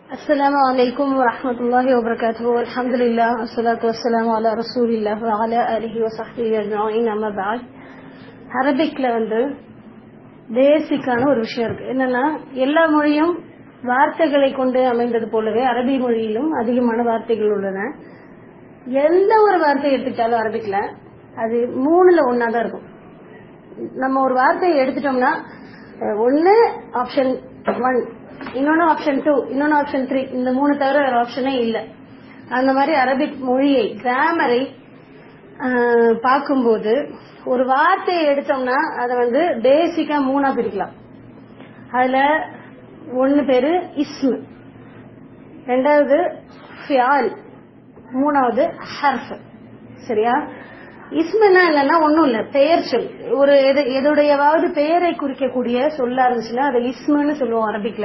السلام عليكم ورحمة الله وبركاته والحمد لله والصلاة والسلام على رسول الله وعلى آله وصحبه أجمعين أما بعد அரபிக்ல வந்து பேசிக்கான ஒரு விஷயம் இருக்கு என்னன்னா எல்லா மொழியும் வார்த்தைகளை கொண்டு அமைந்தது போலவே அரபி மொழியிலும் அதிகமான வார்த்தைகள் உள்ளன எந்த ஒரு வார்த்தை எடுத்துக்கிட்டாலும் அரபிக்ல அது மூணுல ஒன்னா தான் இருக்கும் நம்ம ஒரு வார்த்தையை எடுத்துட்டோம்னா அஹ், ஒண்ணு ஆப்ஷன் ஒன் இன்னொன்னு ஆப்ஷன் டூ இன்னொன்னு ஆப்ஷன் த்ரீ இந்த மூணு தவிர வேற ஆப்ஷனே இல்லை அந்த மாதிரி அரபிக் மொழியை கிராமரை பார்க்கும்போது ஒரு வார்த்தையை எடுத்தோம்னா அதை வந்து பேசிக்கா மூணா பிரிக்கலாம் அதுல ஒன்னு பேரு இஸ்மு ரெண்டாவது ஃபியால் மூணாவது ஹர்ஃப் சரியா இஸ்முன்னா இல்லைன்னா ஒண்ணும் இல்ல பெயர் சொல் ஒரு எது எதுடையவாவது பெயரை குறிக்கக்கூடிய சொல்லா இருந்துச்சுன்னா அதை இஸ்முன்னு சொல்லுவோம் அரபிக்ல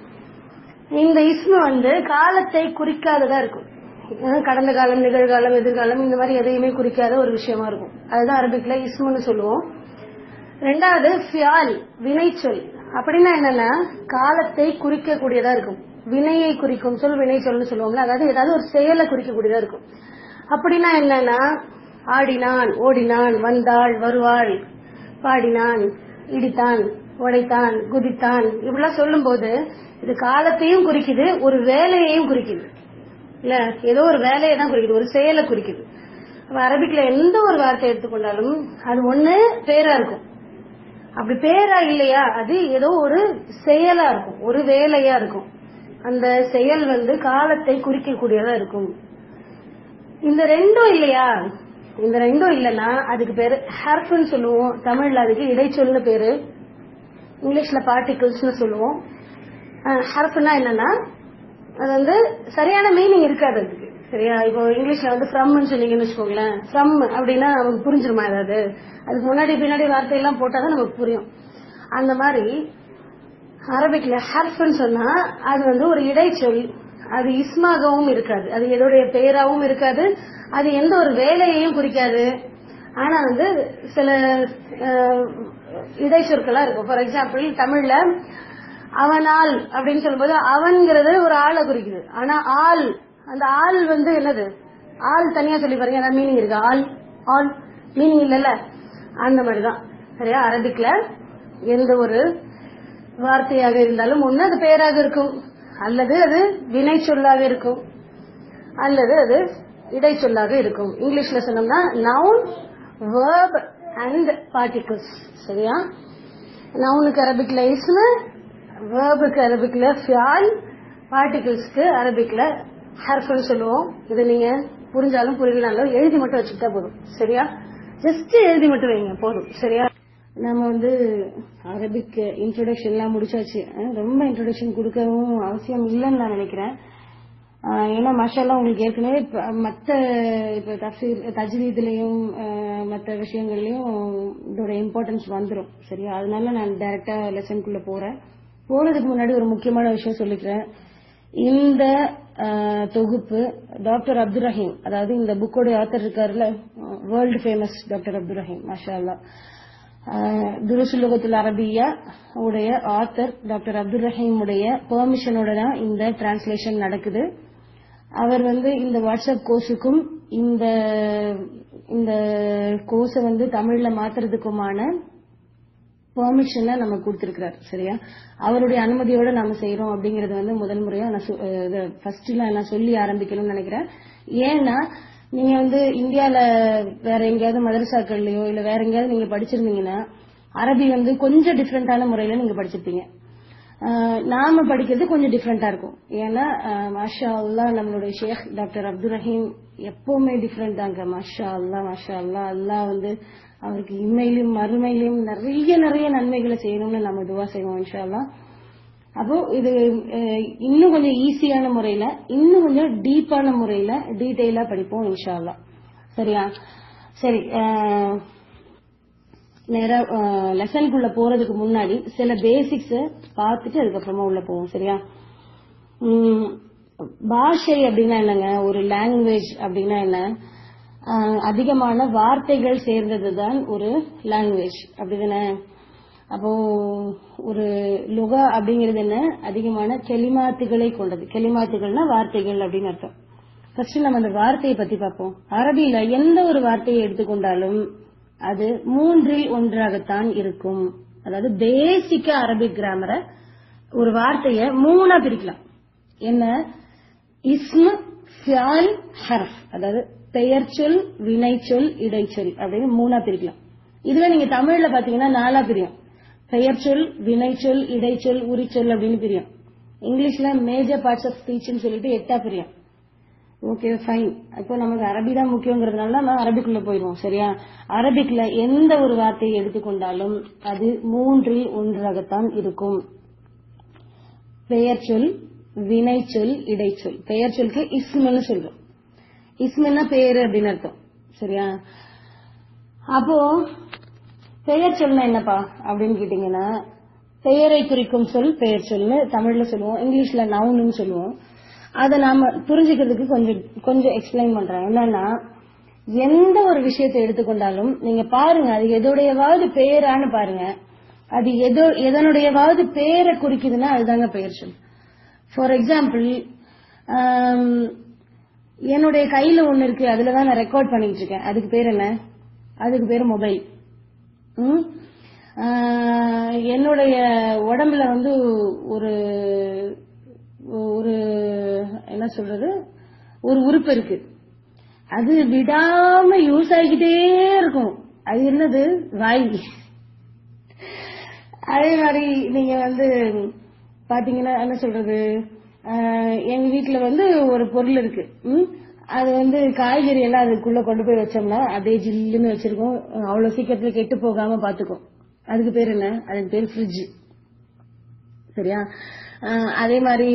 இந்த இஸ்மு வந்து காலத்தை குறிக்காததா இருக்கும் அஹ் கடந்த காலம் நிகழ்காலம் எதிர்காலம் இந்த மாதிரி எதையுமே குறிக்காத ஒரு விஷயமா இருக்கும் அதுதான் அரபிக்ல இஸ்முன்னு சொல்லுவோம் ரெண்டாவது ஃபியால் வினைச்சொல் அப்படின்னா என்னன்னா காலத்தை குறிக்கக்கூடியதா இருக்கும் வினையை குறிக்கும் சொல் வினை சொல்னு சொல்லுவோம்ல அதாவது ஏதாவது ஒரு செயலை குறிக்கக்கூடியதா இருக்கும் அப்படின்னா என்னன்னா ஆடினான் ஓடினான் வந்தாள் வருவாள் பாடினான் இடித்தான் உடைத்தான் குதித்தான் இப்படிலாம் சொல்லும்போது இது காலத்தையும் குறிக்குது ஒரு வேலையையும் குறிக்குது இல்ல ஏதோ ஒரு வேலையை தான் குறிக்குது ஒரு செயலை குறிக்குது அப்ப அரபிக்ல எந்த ஒரு வார்த்தை எடுத்துக்கொண்டாலும் அது ஒண்ணு பேரா இருக்கும் அப்படி பேரா இல்லையா அது ஏதோ ஒரு செயலா இருக்கும் ஒரு வேலையா இருக்கும் அந்த செயல் வந்து காலத்தை குறிக்கக்கூடியதா இருக்கும் இந்த ரெண்டும் இல்லையா இந்த ரெண்டும் இல்லைன்னா அதுக்கு பேரு ஹர்ஃப்னு சொல்லுவோம் தமிழ்ல அதுக்கு இடைச்சொல்னு பேரு இங்கிலீஷ்ல பார்ட்டிகிள்ஸ்னு சொல்லுவோம் ஹர்ஃப்னா என்னன்னா அது வந்து சரியான மீனிங் இருக்காது அதுக்கு சரியா இப்போ இங்கிலீஷ்ல வந்து ஃப்ரம்னு சொன்னீங்கன்னு வச்சுக்கோங்களேன் ஃப்ரம் அப்படின்னா நமக்கு புரிஞ்சிருமா ஏதாவது அதுக்கு முன்னாடி பின்னாடி வார்த்தையெல்லாம் போட்டாதான் நமக்கு புரியும் அந்த மாதிரி அரபிக்ல ஹர்ஃப்னு சொன்னா அது வந்து ஒரு இடைச்சொல் அது இஸ்மாகவும் இருக்காது அது எதோடைய பெயராகவும் இருக்காது அது எந்த ஒரு வேலையையும் குறிக்காது ஆனா வந்து சில அஹ், இடைச்சொற்களா இருக்கும் ஃபார் எக்ஸாம்பிள் தமிழ்ல அவனால் அப்படின்னு சொல்லும்போது அவன்கிறது ஒரு ஆளை குறிக்குது ஆனா ஆள் அந்த ஆள் வந்து என்னது ஆள் தனியா சொல்லி பாருங்க ஏதாவது மீனிங் இருக்கு ஆள் ஆல் மீனிங் இல்லைல்ல அந்த மாதிரிதான் சரியா அரபிக்ல எந்த ஒரு வார்த்தையாக இருந்தாலும் ஒண்ணு அது பெயராக இருக்கும் அல்லது அது வினை சொல்லாக இருக்கும் அல்லது அது இடைச்சொல்லாக இருக்கும் இங்கிலீஷ்ல சொன்னோம்னா நவுன் verb அண்ட் பார்ட்டிகிள்ஸ் சரியா நவுனுக்கு அரபிக்ல இஸ்மு வேர்புக்கு அரபிக்ல ஃபியால் பார்ட்டிகிள்ஸ்க்கு அரபிக்ல ஹர்ஃப்னு சொல்லுவோம் இது நீங்க புரிஞ்சாலும் புரியலனாலும் எழுதி மட்டும் வச்சுக்கிட்டா போதும் சரியா ஜஸ்ட் எழுதி மட்டும் வைங்க போதும் சரியா நம்ம வந்து அரபிக் இன்ட்ரோடக்ஷன் எல்லாம் முடிச்சாச்சு அஹ் ரொம்ப இன்ட்ரோடக்ஷன் கொடுக்கவும் அவசியம் இல்லைன்னு நான் நினைக்கிறேன் ஆஹ் ஏன்னா மஷாலா உங்களுக்கு ஏற்கனவே இப்ப மத்த இப்ப தஃசீர் தஜ்வீதுலயும் ஆஹ் மத்த விஷயங்கள்லயும் இதோட இம்பார்ட்டன்ஸ் வந்துரும் சரியா அதனால நான் டைரக்டா லெசனுக்குள்ள போறேன் போறதுக்கு முன்னாடி ஒரு முக்கியமான விஷயம் சொல்லிக்கிறேன் இந்த ஆஹ், தொகுப்பு டாக்டர் அப்துல் ரஹீம் அதாவது இந்த புக்கோட ஆத்தர் இருக்காருல்ல world famous doctor Abdul Rahim மாஷா அல்லா துருசுலகத்தில் அரபியா உடைய ஆத்தர் டாக்டர் அப்துல் ரஹீம் உடைய பெர்மிஷனோட தான் இந்த டிரான்ஸ்லேஷன் நடக்குது அவர் வந்து இந்த வாட்ஸ்அப் கோர்ஸுக்கும் இந்த இந்த கோர்ஸை வந்து தமிழ்ல மாத்துறதுக்குமான பெர்மிஷனை நம்ம கொடுத்திருக்கிறார் சரியா அவருடைய அனுமதியோட நாம செய்யறோம் அப்படிங்கறது வந்து முதல் முறையா நான் ஃபர்ஸ்ட்ல நான் சொல்லி ஆரம்பிக்கணும்னு நினைக்கிறேன் ஏன்னா நீங்க வந்து இந்தியால வேற எங்கேயாவது மதரசாக்கள்லயோ இல்ல வேற எங்கேயாவது நீங்க படிச்சிருந்தீங்கன்னா அரபி வந்து கொஞ்சம் டிஃப்ரெண்டான முறையில நீங்க படிச்சிருப்பீங்க ஆஹ் நாம படிக்கிறது கொஞ்சம் டிஃப்ரெண்டா இருக்கும் ஏன்னா ஆஹ் மாஷா அல்லா நம்மளுடைய ஷேக் டாக்டர் அப்துல் ரஹீம் எப்பவுமே டிஃப்ரெண்ட் தாங்க மாஷா அல்லா மாஷா அல்லா அல்லாஹ் வந்து அவருக்கு இம்மையிலும் மறுமையிலும் நிறைய நிறைய நன்மைகளை செய்யணும்னு நம்ம துவா செய்வோம் இன்ஷா அல்லாஹ் அப்போ இது அஹ், இன்னும் கொஞ்சம் ஈஸியான முறையில இன்னும் கொஞ்சம் டீப்பான முறையில டீட்டெயிலா படிப்போம் இன்ஷா அல்லாஹ் சரியா சரி அஹ், நேரா லெசனுக்குள்ள போறதுக்கு முன்னாடி சில பேசிக்ஸ் பார்த்துட்டு அதுக்கப்புறமா உள்ள போவோம் சரியா உம், பாஷை அப்படின்னா என்னங்க ஒரு லாங்குவேஜ் அப்படின்னா என்ன ஆஹ், அதிகமான வார்த்தைகள் சேர்ந்ததுதான் ஒரு லாங்குவேஜ் அப்படிதானே அப்போ ஒரு லுகா அப்படிங்கிறது என்ன அதிகமான கெலிமாத்துகளை கொண்டது கெலிமாத்துகள்னா வார்த்தைகள் அப்படின்னு அர்த்தம் ஃபர்ஸ்ட் நம்ம அந்த வார்த்தையை பத்தி பார்ப்போம் அரபியில எந்த ஒரு வார்த்தையை எடுத்துக்கொண்டாலும் அது மூன்றில் ஒன்றாகத்தான் இருக்கும் அதாவது பேசிக்கா அரபிக் கிராமரை ஒரு வார்த்தைய மூணா பிரிக்கலாம் என்ன இஸ்மு ஃபியால் ஹர்ஃப் அதாவது பெயர் சொல் வினைச்சொல் இடைச்சொல் அப்படின்னு மூணா பிரிக்கலாம் இதுல நீங்க தமிழ்ல பாத்தீங்கன்னா நாலா பிரியும் பெயர் சொல் வினைச்சொல் இடைச்சொல் உரிச்சொல் அப்படின்னு பிரியும் இங்கிலீஷ்ல மேஜர் பார்ட்ஸ் ஆஃப் ஸ்பீச்னு சொல்லிட்டு எட்டா பிரியும் ஓகே ஃபைன் இப்போ நமக்கு அரபி தான் முக்கியங்கிறதுனால நம்ம அரபிக்குள்ள போயிடுவோம் சரியா அரபிக்ல எந்த ஒரு வார்த்தையை எடுத்துக்கொண்டாலும் அது மூன்றில் ஒன்றாகத்தான் இருக்கும் பெயர் சொல் வினைச்சொல் இடைச்சொல் பெயர் சொல்க்கு இஸ்முன்னு சொல்றோம் இஸ்முன்னா பேரு அப்படின்னு அர்த்தம் சரியா அப்போ பெயர் சொல்னா என்னப்பா அப்படின்னு கேட்டீங்கன்னா பெயரை குறிக்கும் சொல் பெயர் சொல்னு தமிழ்ல சொல்லுவோம் இங்கிலீஷ்ல நவுன்னு சொல்லுவோம் அதை நாம புரிஞ்சுக்கிறதுக்கு கொஞ்சம் கொஞ்சம் எக்ஸ்பிளைன் பண்றேன் என்னன்னா எந்த ஒரு விஷயத்தை எடுத்துக்கொண்டாலும் நீங்க பாருங்க அது எதோடையவாவது பெயரான்னு பாருங்க அது எதோ எதனுடையவாவது பெயரை குறிக்குதுன்னா அதுதாங்க பெயர் சொல் ஃபார் எக்ஸாம்பிள் என்னுடைய கையில ஒண்ணு இருக்கு அதுலதான் நான் ரெக்கார்ட் பண்ணிட்டு இருக்கேன் அதுக்கு பேர் என்ன அதுக்கு பேர் மொபைல் ம்? ஆஹ் என்னுடைய உடம்புல வந்து ஒரு ஒரு என்ன சொல்றது ஒரு உறுப்பு இருக்கு அது விடாம யூஸ் ஆகிக்கிட்டே இருக்கும் அது என்னது வாய் அதே மாதிரி நீங்க வந்து பாத்தீங்கன்னா என்ன சொல்றது ஆஹ் எங்க வீட்டுல வந்து ஒரு பொருள் இருக்கு ம்? அது வந்து காய்கறி எல்லாம் அதுக்குள்ள கொண்டு போய் வச்சோம்னா அப்படியே ஜில்லுன்னு வச்சிருக்கோம் அவ்வளவு சீக்கிரத்துல கெட்டு போகாம பாத்துக்கும் அதுக்கு பேர் என்ன அதுக்கு பேர் ஃப்ரிட்ஜ் சரியா ஆஹ் அதே மாதிரி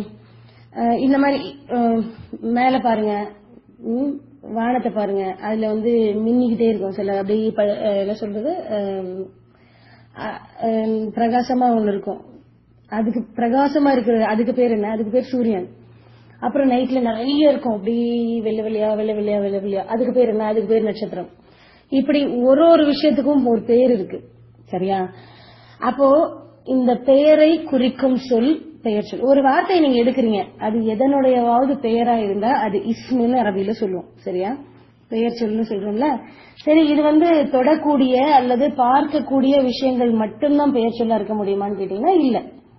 ஆஹ் இந்த மாதிரி ஆஹ் மேல பாருங்க ம், வானத்தை பாருங்க அதுல வந்து மின்னிக்கிட்டே இருக்கும் சில அப்படியே ப- ஆஹ் என்ன சொல்றது ஆஹ் ஆஹ் ஆஹ் பிரகாசமா ஒண்ணு இருக்கும் அதுக்கு பிரகாசமா இருக்கிறது அதுக்கு பேர் என்ன அதுக்கு பேர் சூரியன் அப்புறம் நைட்ல நிறைய இருக்கும் அப்படி வெள்ளை வெள்ளையா வெள்ளை வெள்ளையா வெள்ளை வெள்ளையா அதுக்கு பேர் என்ன அதுக்கு பேர் நட்சத்திரம் இப்படி ஒரு ஒரு விஷயத்துக்கும் ஒரு பேர் இருக்கு சரியா அப்போ இந்த பெயரை குறிக்கும் சொல் பெயர் சொல் ஒரு வார்த்தையை நீங்க எடுக்கிறீங்க அது எதனுடையவாவது பெயரா இருந்தா அது இஸ்முன்னு அரபியில சொல்லுவோம் சரியா பெயர் சொல்லுன்னு சொல்றோம்ல சரி இது வந்து தொடக்கூடிய அல்லது பார்க்கக்கூடிய விஷயங்கள் மட்டும்தான் பெயர் சொல்லா இருக்க முடியுமான்னு கேட்டீங்கன்னா இல்ல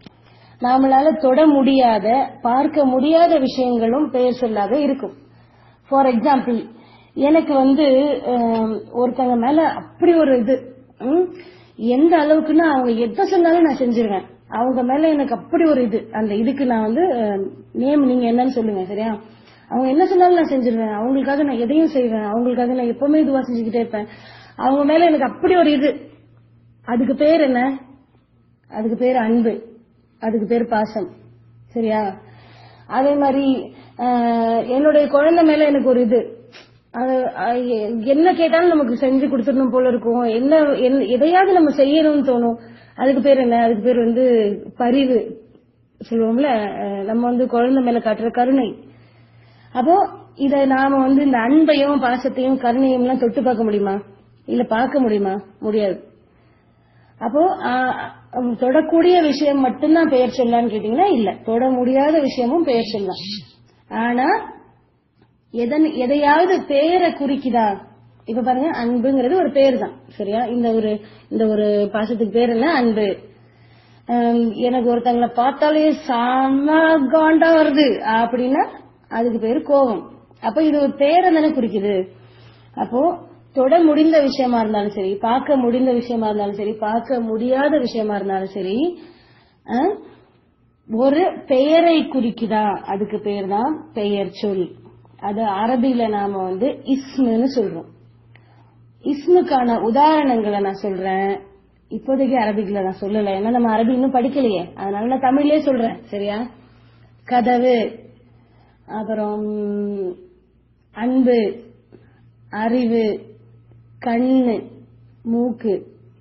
நாமளால தொட முடியாத பார்க்க முடியாத விஷயங்களும் பெயர் சொல்லாக இருக்கும் ஃபார் எக்ஸாம்பிள் எனக்கு வந்து ஆம், ஒருத்தங்க மேல அப்படி ஒரு இது ம், எந்த அளவுக்குன்னா அவங்க எதை சொன்னாலும் நான் செஞ்சிருவேன் அவங்க மேல எனக்கு அப்படி ஒரு இது அந்த இதுக்கு நான் வந்து நேம் நீங்க என்னன்னு சொல்லுங்க சரியா அவங்க என்ன சொன்னாலும் நான் செஞ்சிருவேன் அவங்களுக்காக நான் எதையும் செய்வேன் அவங்களுக்காக நான் எப்பவுமே இதுவா செஞ்சுக்கிட்டே இருப்பேன் அவங்க மேல எனக்கு அப்படி ஒரு இது அதுக்கு பேர் என்ன அதுக்கு பேர் அன்பு அதுக்கு பேர் பாசம் சரியா அதே மாதிரி ஆஹ், என்னுடைய குழந்தை மேல எனக்கு ஒரு இது அது, அஹ், எ- என்ன கேட்டாலும் நமக்கு செஞ்சு கொடுத்துடணும் போல இருக்கும் என்ன என்ன- எதையாவது நம்ம செய்யணும்னு தோணும் அதுக்கு பேர் என்ன அதுக்கு பேர் வந்து பரிவு சொல்லுவோம்ல அஹ், நம்ம வந்து குழந்தை மேல காட்டுற கருணை அப்போ இத நாம வந்து இந்த அன்பையும் பாசத்தையும் கருணையும் எல்லாம் தொட்டு பார்க்க முடியுமா இல்ல பார்க்க முடியுமா முடியாது அப்போ ஆஹ், ஹம், தொடக்கூடிய விஷயம் மட்டும்தான் பெயர் சொல்லான்னு கேட்டீங்கன்னா இல்ல தொட முடியாத விஷயமும் பெயர் சொல்லலாம் ஆனா எதன் எதையாவது பெயரை குறிக்குதா இப்ப பாருங்க அன்புங்கிறது ஒரு பேர் தான் சரியா இந்த ஒரு இந்த ஒரு பாசத்துக்கு பேர் என்ன அன்பு ஹம், எனக்கு ஒருத்தங்களை பார்த்தாலே செம காண்டா வருது அப்படின்னா அதுக்கு பேரு கோபம் அப்ப இது ஒரு பேரை தானே குறிக்குது அப்போ தொட முடிந்த விஷயமா இருந்தாலும் சரி பார்க்க முடிந்த விஷயமா இருந்தாலும் சரி பார்க்க முடியாத விஷயமா இருந்தாலும் சரி அஹ், ஒரு பெயரை குறிக்குதா அதுக்கு பேர் தான் பெயர் சொல் அது அரபியில நாம வந்து இஸ்முன்னு சொல்றோம் இஸ்முக்கான உதாரணங்களை நான் சொல்றேன் இப்போதைக்கு அரபிக்ல நான் சொல்லல ஏன்னா நம்ம அரபி இன்னும் படிக்கலையே அதனால நான் தமிழ்லயே சொல்றேன் சரியா கதவு அப்புறம் அன்பு அறிவு கண்ணு மூக்கு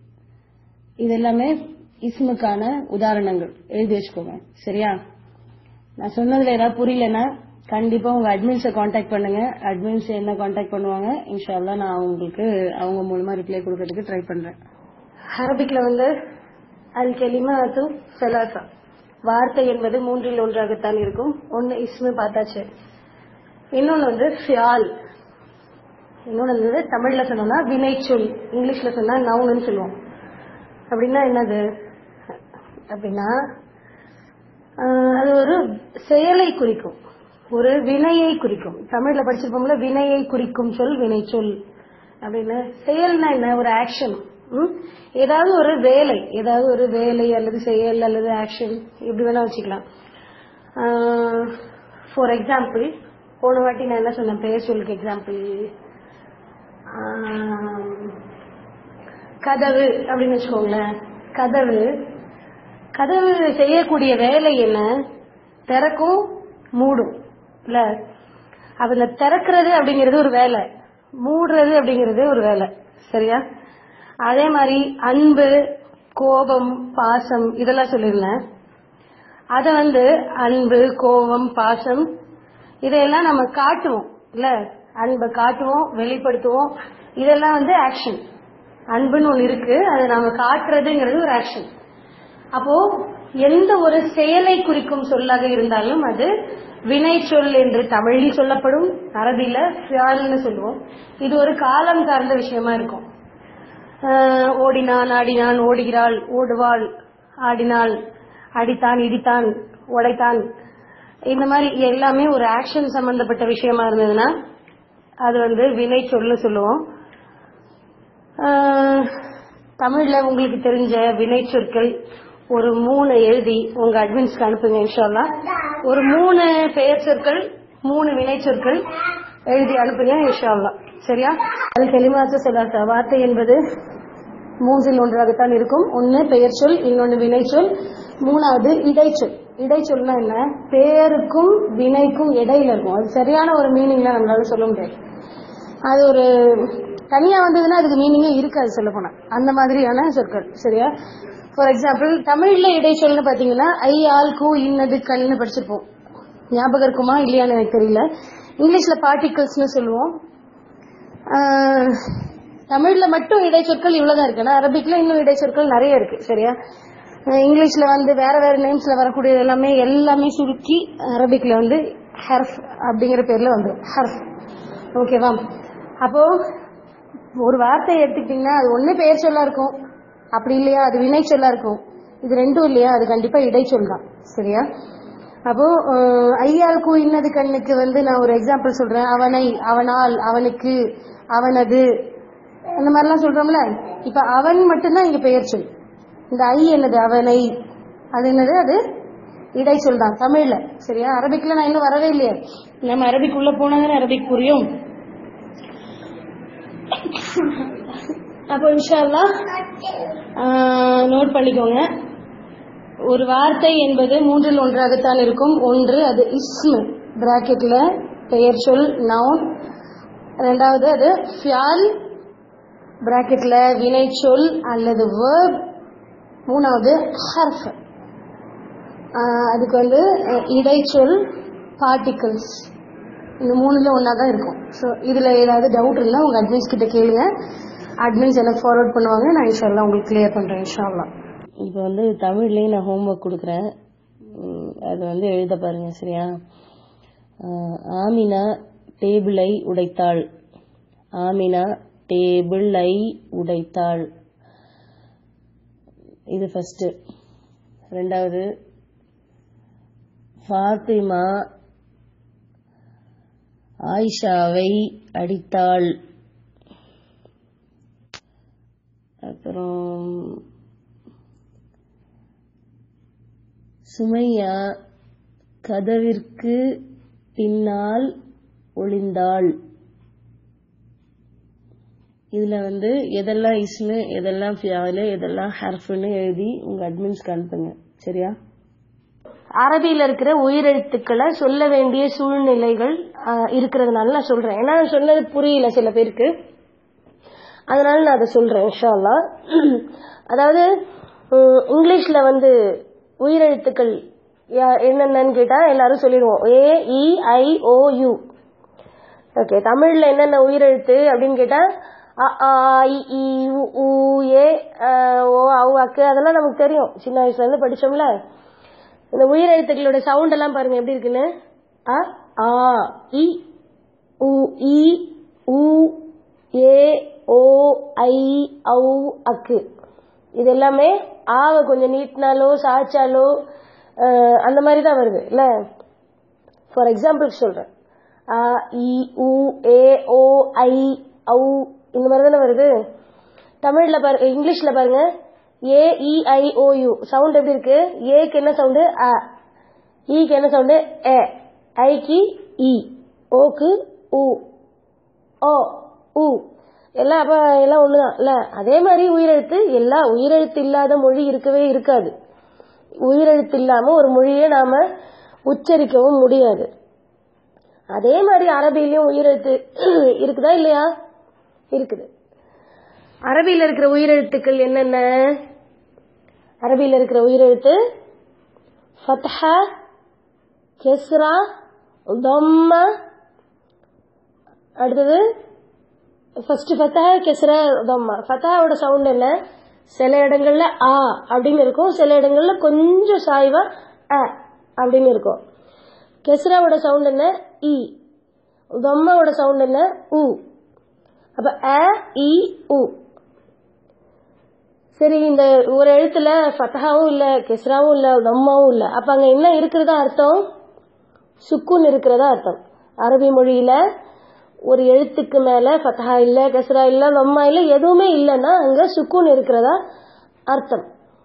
இது எல்லாமே இஸ்முக்கான உதாரணங்கள் எழுதி வச்சுக்கோங்க சரியா நான் சொன்னதுல ஏதாவது புரியலன்னா கண்டிப்பா உங்க அட்மின்ஸை காண்டாக்ட் பண்ணுங்க அட்மின்ஸ் என்ன காண்டாக்ட் பண்ணுவாங்க இன்ஷால்லா நான் உங்களுக்கு அவங்க மூலமா ரிப்ளை கொடுக்கறதுக்கு ட்ரை பண்றேன் அரபிக்ல வந்து அல் கெலிமாத்து சலாசா வார்த்தை என்பது மூன்றில் ஒன்றாகத்தான் இருக்கும் ஒன்னு இஸ்மு பார்த்தாச்சு இன்னொன்னு வந்து ஃபியால் இன்னொன்னு வந்து தமிழ்ல சொன்னோம்னா வினைச்சொல் இங்கிலீஷ்ல சொன்னா நவுன்னு சொல்லுவோம் அப்படின்னா என்னது அப்படின்னா ஆஹ், அது ஒரு செயலை குறிக்கும் ஒரு வினையை குறிக்கும் தமிழ்ல படிச்சிருப்போம்ல வினையை குறிக்கும் சொல் வினைச்சொல் அப்படின்னு செயல்னா என்ன ஒரு ஆக்ஷன் ஏதாவது ஒரு வேலை ஏதாவது ஒரு வேலை அல்லது செயல் அல்லது ஆக்ஷன் எப்படி வேணா வச்சுக்கலாம் ஃபார் எக்ஸாம்பிள் போன வாட்டி நான் என்ன சொன்னேன் பெயர் சொல்லுக்கு எக்ஸாம்பிள் கதவு அப்படின்னு வச்சுக்கோங்களேன் கதவு கதவு செய்யக்கூடிய வேலை என்ன திறக்கும் மூடும் இல்ல அதுல திறக்கிறது அப்படிங்கிறது ஒரு வேலை மூடுறது அப்படிங்கிறது ஒரு வேலை சரியா அதே மாதிரி அன்பு கோபம் பாசம் இதெல்லாம் சொல்லியிருந்தேன் அத வந்து அன்பு கோபம் பாசம் இதையெல்லாம் நம்ம காட்டுவோம் இல்ல அன்பை காட்டுவோம் வெளிப்படுத்துவோம் இதெல்லாம் வந்து ஆக்ஷன் அன்புன்னு ஒண்ணு இருக்கு அதை நாம காட்டுறதுங்கிறது ஒரு ஆக்ஷன் அப்போ எந்த ஒரு செயலை குறிக்கும் சொல்லாக இருந்தாலும் அது வினை சொல் என்று தமிழில் சொல்லப்படும் அரபில ஃபியால்னு சொல்லுவோம் இது ஒரு காலம் சார்ந்த விஷயமா இருக்கும் ஆஹ் ஓடினான் ஆடினான் ஓடுகிறாள் ஓடுவாள் ஆடினாள் அடித்தான் இடித்தான் உடைத்தான் இந்த மாதிரி எல்லாமே ஒரு ஆக்ஷன் சம்பந்தப்பட்ட விஷயமா இருந்ததுன்னா அது வந்து வினை சொல்லு சொல்லுவோம் ஆஹ் தமிழ்ல உங்களுக்கு தெரிஞ்ச வினை சொற்கள் ஒரு மூணு எழுதி உங்க அட்மின்ஸ்க்கு அனுப்புங்க இன்ஷால்லா ஒரு மூணு பெயர் சொற்கள் மூணு வினை சொற்கள் எழுதி அனுப்புங்க இன்ஷால்லா சரியா அது தெளிவாக சொல்லாத வார்த்தை என்பது மூன்றில் ஒன்றாகத்தான் இருக்கும் ஒன்னு பெயர் சொல் இன்னொன்னு வினை சொல் மூணாவது இடைச்சொல் இடைச்சொல்னா என்ன பெயருக்கும் வினைக்கும் இடையில இருக்கும் அது சரியான ஒரு மீனிங்ல நம்மளால சொல்ல முடியாது அது ஒரு தனியா வந்ததுன்னா அதுக்கு மீனிங்கே இருக்காது சொல்ல போனா அந்த மாதிரியான சொற்கள் சரியா ஃபார் எக்ஸாம்பிள் தமிழ்ல இடைச்சொல்னு பாத்தீங்கன்னா ஐ ஆல் கூ இன்னது கண்ணு படிச்சிருப்போம் ஞாபகம் இருக்குமா இல்லையான்னு எனக்கு தெரியல இங்கிலீஷ்ல பார்ட்டிகல்ஸ்னு சொல்லுவோம் ஆஹ், தமிழ்ல மட்டும் இடைச்சொற்கள் இவ்வளவுதான் இருக்கு ஆனா அரபிக்ல இன்னும் இடைச்சொற்கள் நிறைய இருக்கு சரியா அஹ் இங்கிலீஷ்ல வந்து வேற வேற நேம்ஸ்ல வரக்கூடிய எல்லாமே எல்லாமே சுருக்கி அரபிக்ல வந்து ஹர்ஃப் அப்படிங்கிற பேர்ல வந்து ஹர்ஃப் ஓகேவா அப்போ ஒரு வார்த்தையை எடுத்துக்கிட்டீங்கன்னா அது ஒண்ணு பெயர் சொல்லா இருக்கும் அப்படி இல்லையா அது வினை சொல்லா இருக்கும் இது ரெண்டும் இல்லையா அது கண்டிப்பா இடைச்சொல் தான் சரியா அப்போ அஹ், ஐயாளுக்கு இன்னது கண்ணுக்கு வந்து நான் ஒரு எக்ஸாம்பிள் சொல்றேன் அவனை அவனால் அவனுக்கு அவனது அந்த மாதிரிலாம் சொல்றோம்ல இப்ப அவன் மட்டும்தான் இங்க பெயர் சொல் இந்த ஐ என்னது அவனை அது என்னது அது இடைச்சொல் தான் தமிழ்ல சரியா அரபிக்ல நான் இன்னும் வரவே இல்லையே நம்ம அரபிக் உள்ள போனாதானே அரபிக் புரியும் அப்போ இன்ஷால்லா நோட் பண்ணிக்கோங்க ஒரு வார்த்தை என்பது மூன்றில் ஒன்றாகத்தான் இருக்கும் ஒன்று அது இஸ்மு பிராக்கெட்ல பெயர் சொல் நவுன் ரெண்டாவது அது ஃபியால் பிராக்கெட்ல வினை சொல் அல்லது வேர்ப் மூணாவது ஹர்ஃப் அதுக்கு வந்து அஹ், இடைச்சொல் பார்ட்டிகல்ஸ் இந்த மூணுல ஒன்றா தான் இருக்கும் ஸோ இதில் ஏதாவது டவுட் இருந்தால் உங்கள் அட்மின்ஸ் கிட்ட கேளுங்க அட்மின்ஸ் எனக்கு ஃபார்வர்ட் பண்ணுவாங்க நான் இன்ஷால்லா உங்களுக்கு கிளியர் பண்ணுறேன் இன்ஷால்லா இப்போ வந்து தமிழ்லேயே நான் ஹோம்ஒர்க் கொடுக்குறேன் ம், அது வந்து எழுத பாருங்க சரியா ஆஹ், ஆமினா டேபிளை உடைத்தாள் ஆமினா டேபிளை உடைத்தாள் இது ஃபர்ஸ்ட் ரெண்டாவது ஃபாத்திமா ஆயிஷாவை அடித்தாள் அப்புறம் சுமையா கதவிற்கு பின்னால் ஒளிந்தாள் இதுல வந்து எதெல்லாம் இஸ்மு எதெல்லாம் ஃபியாலு எதெல்லாம் ஹர்ஃப்னு எழுதி உங்க அட்மின்ஸ்க்கு அனுப்புங்க சரியா அரபியில இருக்கிற உயிரெழுத்துக்களை சொல்ல வேண்டிய சூழ்நிலைகள் ஆஹ், இருக்கிறதுனால நான் சொல்றேன் ஏன்னா நான் சொன்னது புரியல சில பேருக்கு அதனால நான் அதை சொல்றேன் இன்ஷா அல்லாஹ் அதாவது உம், இங்கிலீஷ்ல வந்து உயிரெழுத்துக்கள் யா- என்னென்னன்னு கேட்டா எல்லாரும் சொல்லிடுவோம் ஏ இ ஐ ஓ யூ ஓகே தமிழ்ல என்னென்ன உயிரெழுத்து அப்படின்னு கேட்டா அ ஆ இ ஈ உ ஊ ஏ அ, ஓ அவு அக்கு அதெல்லாம் நமக்கு தெரியும் சின்ன வயசுல இருந்து படிச்சோம்ல இந்த உயிரெழுத்துக்களோட சவுண்ட் எல்லாம் பாருங்க எப்படி இருக்குன்னு அ ஆ இ உ ஈ உ ஏ ஓ ஐ ஔ அக்கு இது எல்லாமே ஆவை கொஞ்சம் நீட்டினாலோ சாய்ச்சாலோ அஹ், அந்த மாதிரி தான் வருது இல்ல ஃபார் எக்ஸாம்பிள் சொல்றேன் அ இ உ ஏ ஓ ஐ ஔ இந்த மாதிரி தானே வருது தமிழ்ல பாரு இங்கிலீஷ்ல பாருங்க ஏ இ ஐ ஓ யூ சவுண்ட் எப்படி இருக்கு ஏக்கு என்ன சவுண்டு அ ஈக்கு என்ன சவுண்டு ஏ ஐக்கு இ ஓக்கு உ ஓ உ எல்லாம் அப்ப எல்லாம் ஒண்ணுதான் இல்ல அதே மாதிரி உயிரெழுத்து எல்லா உயிரெழுத்து இல்லாத மொழி இருக்கவே இருக்காது உயிரெழுத்து இல்லாம ஒரு மொழியை நாம உச்சரிக்கவும் முடியாது அதே மாதிரி அரபிலையும் உயிரெழுத்து இருக்குதா இல்லையா இருக்குது அரபியில இருக்கிற உயிரெழுத்துக்கள் என்னென்ன அரபியில இருக்கிற உயிரெழுத்து ஃபத்ஹா கெஸ்ரா தம்மா அடுத்தது ஃபர்ஸ்ட் ஃபத்தா கெஸ்ரா தம்மா ஃபத்தாவோட சவுண்ட் என்ன சில இடங்கள்ல ஆ அப்படின்னு இருக்கும் சில இடங்கள்ல கொஞ்சம் சாய்வா அ அப்படின்னு இருக்கும் கெஸ்ராவோட சவுண்ட் என்ன இ தம்மாவோட சவுண்ட் என்ன உ அப்ப அ இ உ சரி இந்த ஒரு எழுத்துல ஃபத்தஹாவும் இல்ல கெஸ்ராவும் இல்ல தம்மாவும் இல்ல அப்ப அங்க என்ன இருக்கிறதா அர்த்தம் சுக்குன் இருக்கிறதா அர்த்தம் அரபி மொழியில ஒரு எழுத்துக்கு மேல ஃபத்தஹா இல்ல கெஸ்ரா இல்ல தம்மா இல்ல எதுவுமே இல்லைன்னா அங்க சுக்குன் இருக்கிறதா அர்த்தம்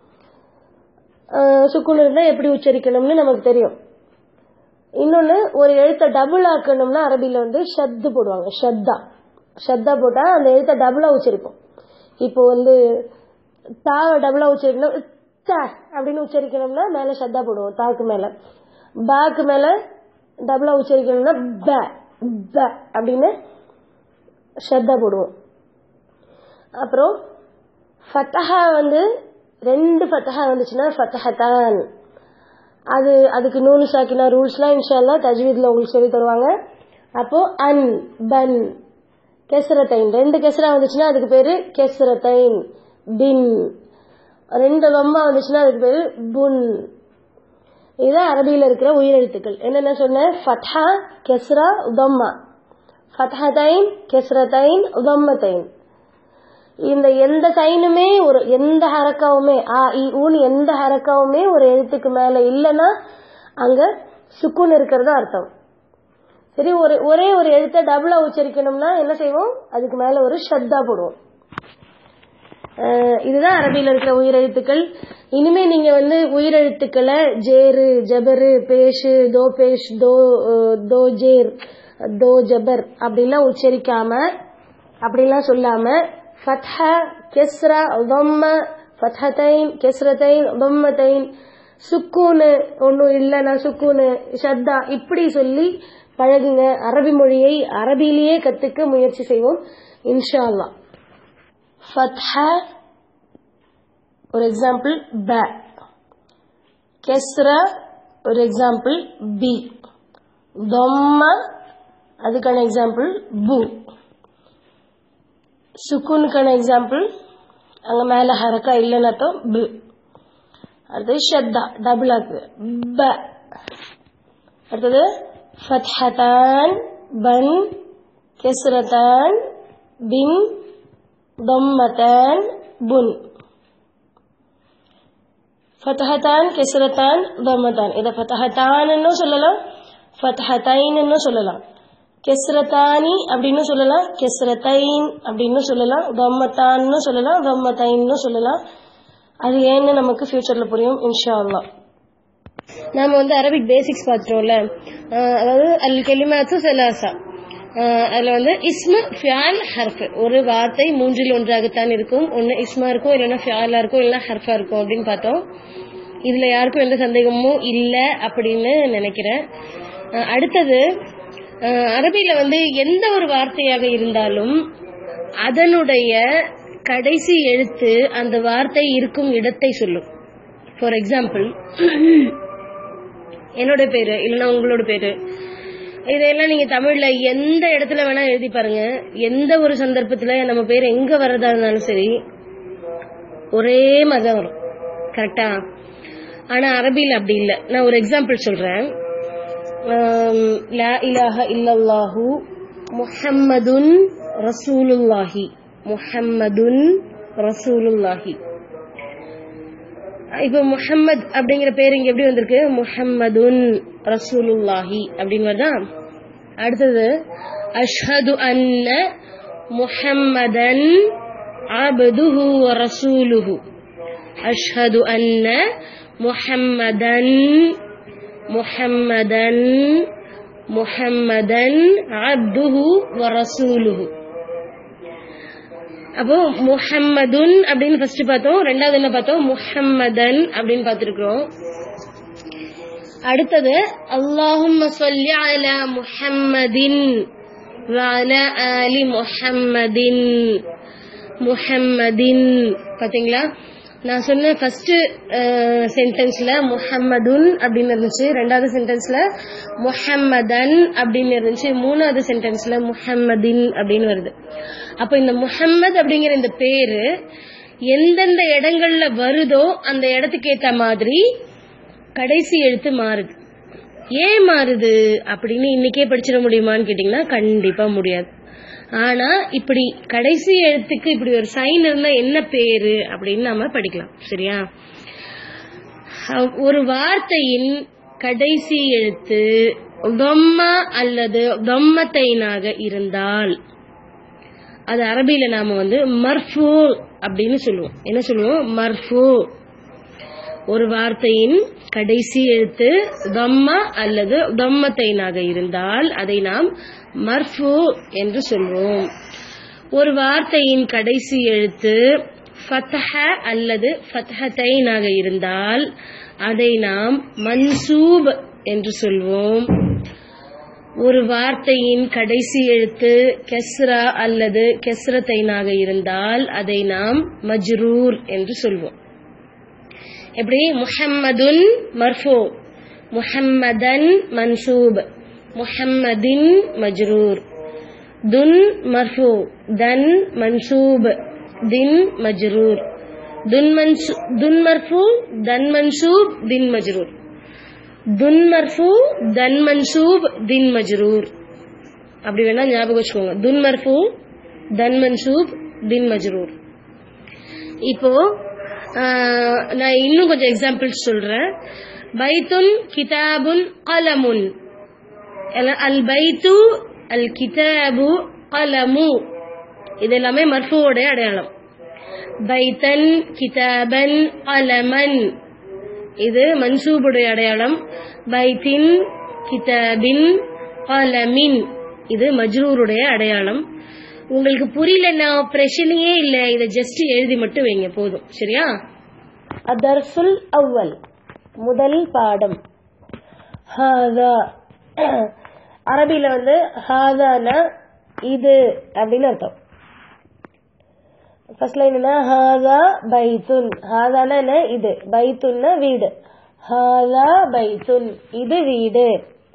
அஹ் சுக்குன் இருந்தா எப்படி உச்சரிக்கணும்னு நமக்கு தெரியும் இன்னொன்னு ஒரு எழுத்தை டபுள் ஆக்கணும்னா அரபில வந்து ஷத்து போடுவாங்க ஷத்தா ஷத்தா போட்டா அந்த எழுத்தை டபுளா உச்சரிப்போம் இப்போ வந்து தாவை டபுளா உச்சரிக்கணும் த அப்படின்னு உச்சரிக்கணும்னா மேல ஷத்தா போடுவோம் தாக்கு மேல பாக்கு மேல டபுளா உச்சரிக்கணும்னா ப ப அப்படின்னு ஷத்தா போடுவோம் அப்புறம் ஃபத்தஹா வந்து ரெண்டு ஃபத்தஹா வந்துச்சுன்னா ஃபத்தஹத்தான் அது அதுக்கு நூல் சாக்கினா ரூல்ஸ்லாம் இன்ஷால்லா தஜ்வீத்ல உங்களுக்கு சொல்லி தருவாங்க அப்போ அன் பன் கெசரத்தைன் ரெண்டு கெசரா வந்துச்சுன்னா அதுக்கு பேரு கெசரத்தைன் பின் ரெண்டு லொம்மா வந்துச்சுன்னா அதுக்கு பேரு புன் இதுதான் அரபியில இருக்கிற உயிரெழுத்துக்கள் என்னென்ன சொன்னேன் ஃபத்ஹா கெஸ்ரா உதம்மா ஃபத்ஹதைன் கெஸ்ரதைன் உதம்மத்தைன் இந்த எந்த சைனுமே ஒரு எந்த ஹரக்காவுமே ஆ இ ஊன்னு எந்த ஹரக்காவுமே ஒரு எழுத்துக்கு மேல இல்லைன்னா அங்க சுக்குன் இருக்கிறது அர்த்தம் சரி ஒரு ஒரே ஒரு எழுத்தை டபுளா உச்சரிக்கணும்னா என்ன செய்வோம் அதுக்கு மேல ஒரு ஷத்தா போடுவோம் அஹ் இதுதான் அரபியில இருக்கிற உயிரெழுத்துக்கள் இனிமே நீங்க வந்து உயிரெழுத்துக்களை ஜேரு ஜபரு பேஷு தோ பேஷ் தோ அஹ், தோ ஜேர் தோ ஜபர் அப்படிலாம் உச்சரிக்காம அப்படிலாம் சொல்லாம ஃபத்ஹ கெஸ்ரா தொம்ம ஃபத்ஹத்தைன் கெஸ்ரத்தைன் தொம்மத்தைன் சுக்கூனு ஒன்றும் இல்லைன்னா சுக்கூனு ஷத்தா இப்படி சொல்லி பழகுங்க அரபி மொழியை அரபியிலேயே கத்துக்க முயற்சி செய்வோம் இன்ஷா அல்லாஹ் ஃபத்ஹா ஒரு எக்ஸாம்பிள் ப கெஸ்ரா ஒரு எக்ஸாம்பிள் பி தொம்மா அதுக்கான எக்ஸாம்பிள் பு சுக்குனுக்கான எக்ஸாம்பிள் அங்க மேல ஹரக்கா இல்லைன்னா அர்த்தம் பு அடுத்தது ஷத்தா டபுள் ஆக்கு ப அடுத்தது ஃபத்ஹதான் பன் கெஸ்ரதான் பின் ضمتان بن ஃபத்தஹத்தான் கெஸ்ரத்தான் தம்மத்தான் இதை ஃபத்தஹத்தான்னு சொல்லலாம் ஃபத்தஹத்தைன்னு சொல்லலாம் கெஸ்ரத்தானி அப்படின்னு சொல்லலாம் கெஸ்ரத்தைன் அப்படின்னு சொல்லலாம் தம்மத்தான்னு சொல்லலாம் தம்மத்தைன்னு சொல்லலாம் அது ஏன்னு நமக்கு ஃபியூச்சர்ல புரியும் இன்ஷா அல்லாஹ் நாம வந்து அரபிக் பேசிக்ஸ் பார்த்துட்டோம்ல அஹ் அதாவது அல் கெலிமாத்து செலாசா அதுல வந்து இஸ்மு ஃபியால் ஹர்ஃப் ஒரு வார்த்தை மூன்றில் ஒன்றாகத்தான் இருக்கும் ஒன்னு இஸ்மா இருக்கும் இல்லைன்னா ஃபியாலா இருக்கும் இல்லைன்னா ஹர்ஃபா இருக்கும் அப்படின்னு பார்த்தோம் இதுல யாருக்கும் எந்த சந்தேகமும் இல்லை அப்படின்னு நினைக்கிறேன் அஹ் அடுத்தது அஹ் அரபியில வந்து எந்த ஒரு வார்த்தையாக இருந்தாலும் அதனுடைய கடைசி எழுத்து அந்த வார்த்தை இருக்கும் இடத்தை சொல்லும் ஃபார் எக்ஸாம்பிள் என்னோட பேரு இல்லைன்னா உங்களோட பேரு இதையெல்லாம் நீங்க தமிழ்ல எந்த இடத்துல வேணா எழுதி பாருங்க எந்த ஒரு சந்தர்ப்பத்துல நம்ம பேர் எங்க வர்றதா இருந்தாலும் சரி ஒரே மாதிரி தான் வரும் கரெக்டா ஆனா அரபியில் அப்படி இல்லை நான் ஒரு எக்ஸாம்பிள் சொல்றேன் ஆம், லா இலாஹ இல்லல்லாஹு முஹம்மதுன் ரசூலுல்லாஹி முஹம்மதுன் ரசூலுல்லாஹி இப்போ முஹம்மத் அப்படிங்கிற பேர் இங்க எப்படி வந்திருக்கு முஹம்மதுன் ரசூலுல்லாஹி அப்படின்னு வருதா அடுத்தது அஷ்ஹது அன்ன முஹம்மதன் அபதுஹு வ ரசூலுஹு அஷ்ஹது அன்ன முஹம்மதன் முஹம்மதன் முஹம்மதன் அப்துஹு வ ரசூலுஹு அப்போ முஹம்மதுன் அப்படின்னு ஃபர்ஸ்ட் பார்த்தோம் ரெண்டாவது என்ன பார்த்தோம் முஹம்மதன் அப்படின்னு பார்த்திருக்கிறோம் அடுத்தது அல்லாஹும்ம சொல்லி அலா முஹம்மதின் வஅலா ஆலி முஹம்மதின் முஹம்மதின் பாத்தீங்களா நான் சொன்ன ஃபர்ஸ்ட் சென்டென்ஸ்ல முஹம்மதுன் அப்படின்னு இருந்துச்சு ரெண்டாவது சென்டென்ஸ்ல முஹம்மதன் அப்படின்னு இருந்துச்சு மூணாவது சென்டென்ஸ்ல முஹம்மதின் அப்படின்னு வருது அப்ப இந்த முஹம்மத் அப்படிங்கிற இந்த பேரு எந்தெந்த இடங்கள்ல வருதோ அந்த இடத்துக்கு ஏத்த மாதிரி கடைசி எழுத்து மாறுது ஏன் மாறுது அப்படின்னு இன்னைக்கே படிச்சிட முடியுமான்னு கேட்டீங்கன்னா கண்டிப்பா முடியாது ஆனா இப்படி கடைசி எழுத்துக்கு இப்படி ஒரு சைன் இருந்தா என்ன பேரு அப்படின்னு நாம படிக்கலாம் சரியா அஹ் ஒரு வார்த்தையின் கடைசி எழுத்து தொம்மா அல்லது தொம்மத்தைனாக இருந்தால் அது அரபியில நாம வந்து மர்ஃபூ அப்படின்னு சொல்லுவோம் என்ன சொல்லுவோம் மர்ஃபூ ஒரு வார்த்தையின் கடைசி எழுத்து தம்மா அல்லது தம்மத்தைனாக இருந்தால் அதை நாம் மர்ஃபு என்று சொல்வோம் ஒரு வார்த்தையின் கடைசி எழுத்து ஃபத்ஹ அல்லது ஃபத்ஹத்தைனாக இருந்தால் அதை நாம் மன்சூப் என்று சொல்வோம் ஒரு வார்த்தையின் கடைசி எழுத்து கெஸ்ரா அல்லது கெஸ்ரத்தைனாக இருந்தால் அதை நாம் மஜ்ரூர் என்று சொல்வோம் எப்படி முஹம்மதுன் மர்ஃபூ முஹம்மதன் மன்சூப் முஹம்மதின் மஜ்ரூர் துன் மர்ஃபூ தன் மன்சூப் தின் மஜ்ரூர் துன் மன்சூ துன் மர்ஃபூ தன் மன்சூப் தின் மஜ்ரூர் துன் மர்ஃபூ தன் மன்சூப் தின் மஜ்ரூர் அப்படி வேணா ஞாபகம் வச்சுக்கோங்க துன் மர்ஃபூ தன் மன்சூப் தின் மஜ்ரூர் இப்போ ஆஹ், நான் இன்னும் கொஞ்சம் எக்ஸாம்பிள்ஸ் சொல்றேன் பைத்துன் கிதாபுன் கலமுன் எல்லாம் அல் பைத்து அல் கிதாபு கலமு இது எல்லாமே மர்ஃபுவோட அடையாளம் பைத்தன் கிதாபன் கலமன் இது மன்சூபுடைய அடையாளம் பைத்தின் கிதாபின் கலமின் இது மஜ்ரூருடைய அடையாளம் உங்களுக்கு புரியலன்னா பிரச்சனையே இல்ல இதை ஜஸ்ட் எழுதி மட்டும் வைங்க போதும் சரியா அதர்சுல் அவ்வல் முதல் பாடம் ஹாதா அரபில வந்து ஹாதானா இது அப்படின்னு அர்த்தம் ஃபர்ஸ்ட் லைன் என்ன ஹாதா பைத்துன் ஹாதானா என்ன இது பைத்துன்னா வீடு ஹாதா பைத்துன் இது வீடு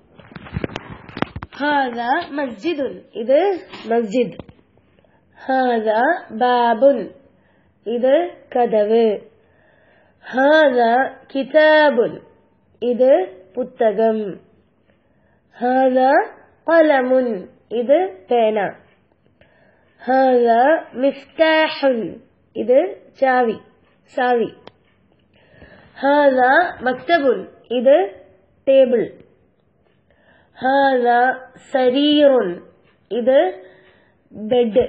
ஹாதா மஸ்ஜிதுன் இது மஸ்ஜித் ஹாதா பாபுன் இது கதவு ஹாதா கிதாபுன் இது புத்தகம் ஹாதா கலமுன் இது பேனா ஹாதா மிஃப்தாஹுன் இது சாவி சாவி ஹாதா மக்தபுன் இது டேபிள் ஹாதா சரீருன் இது பெட்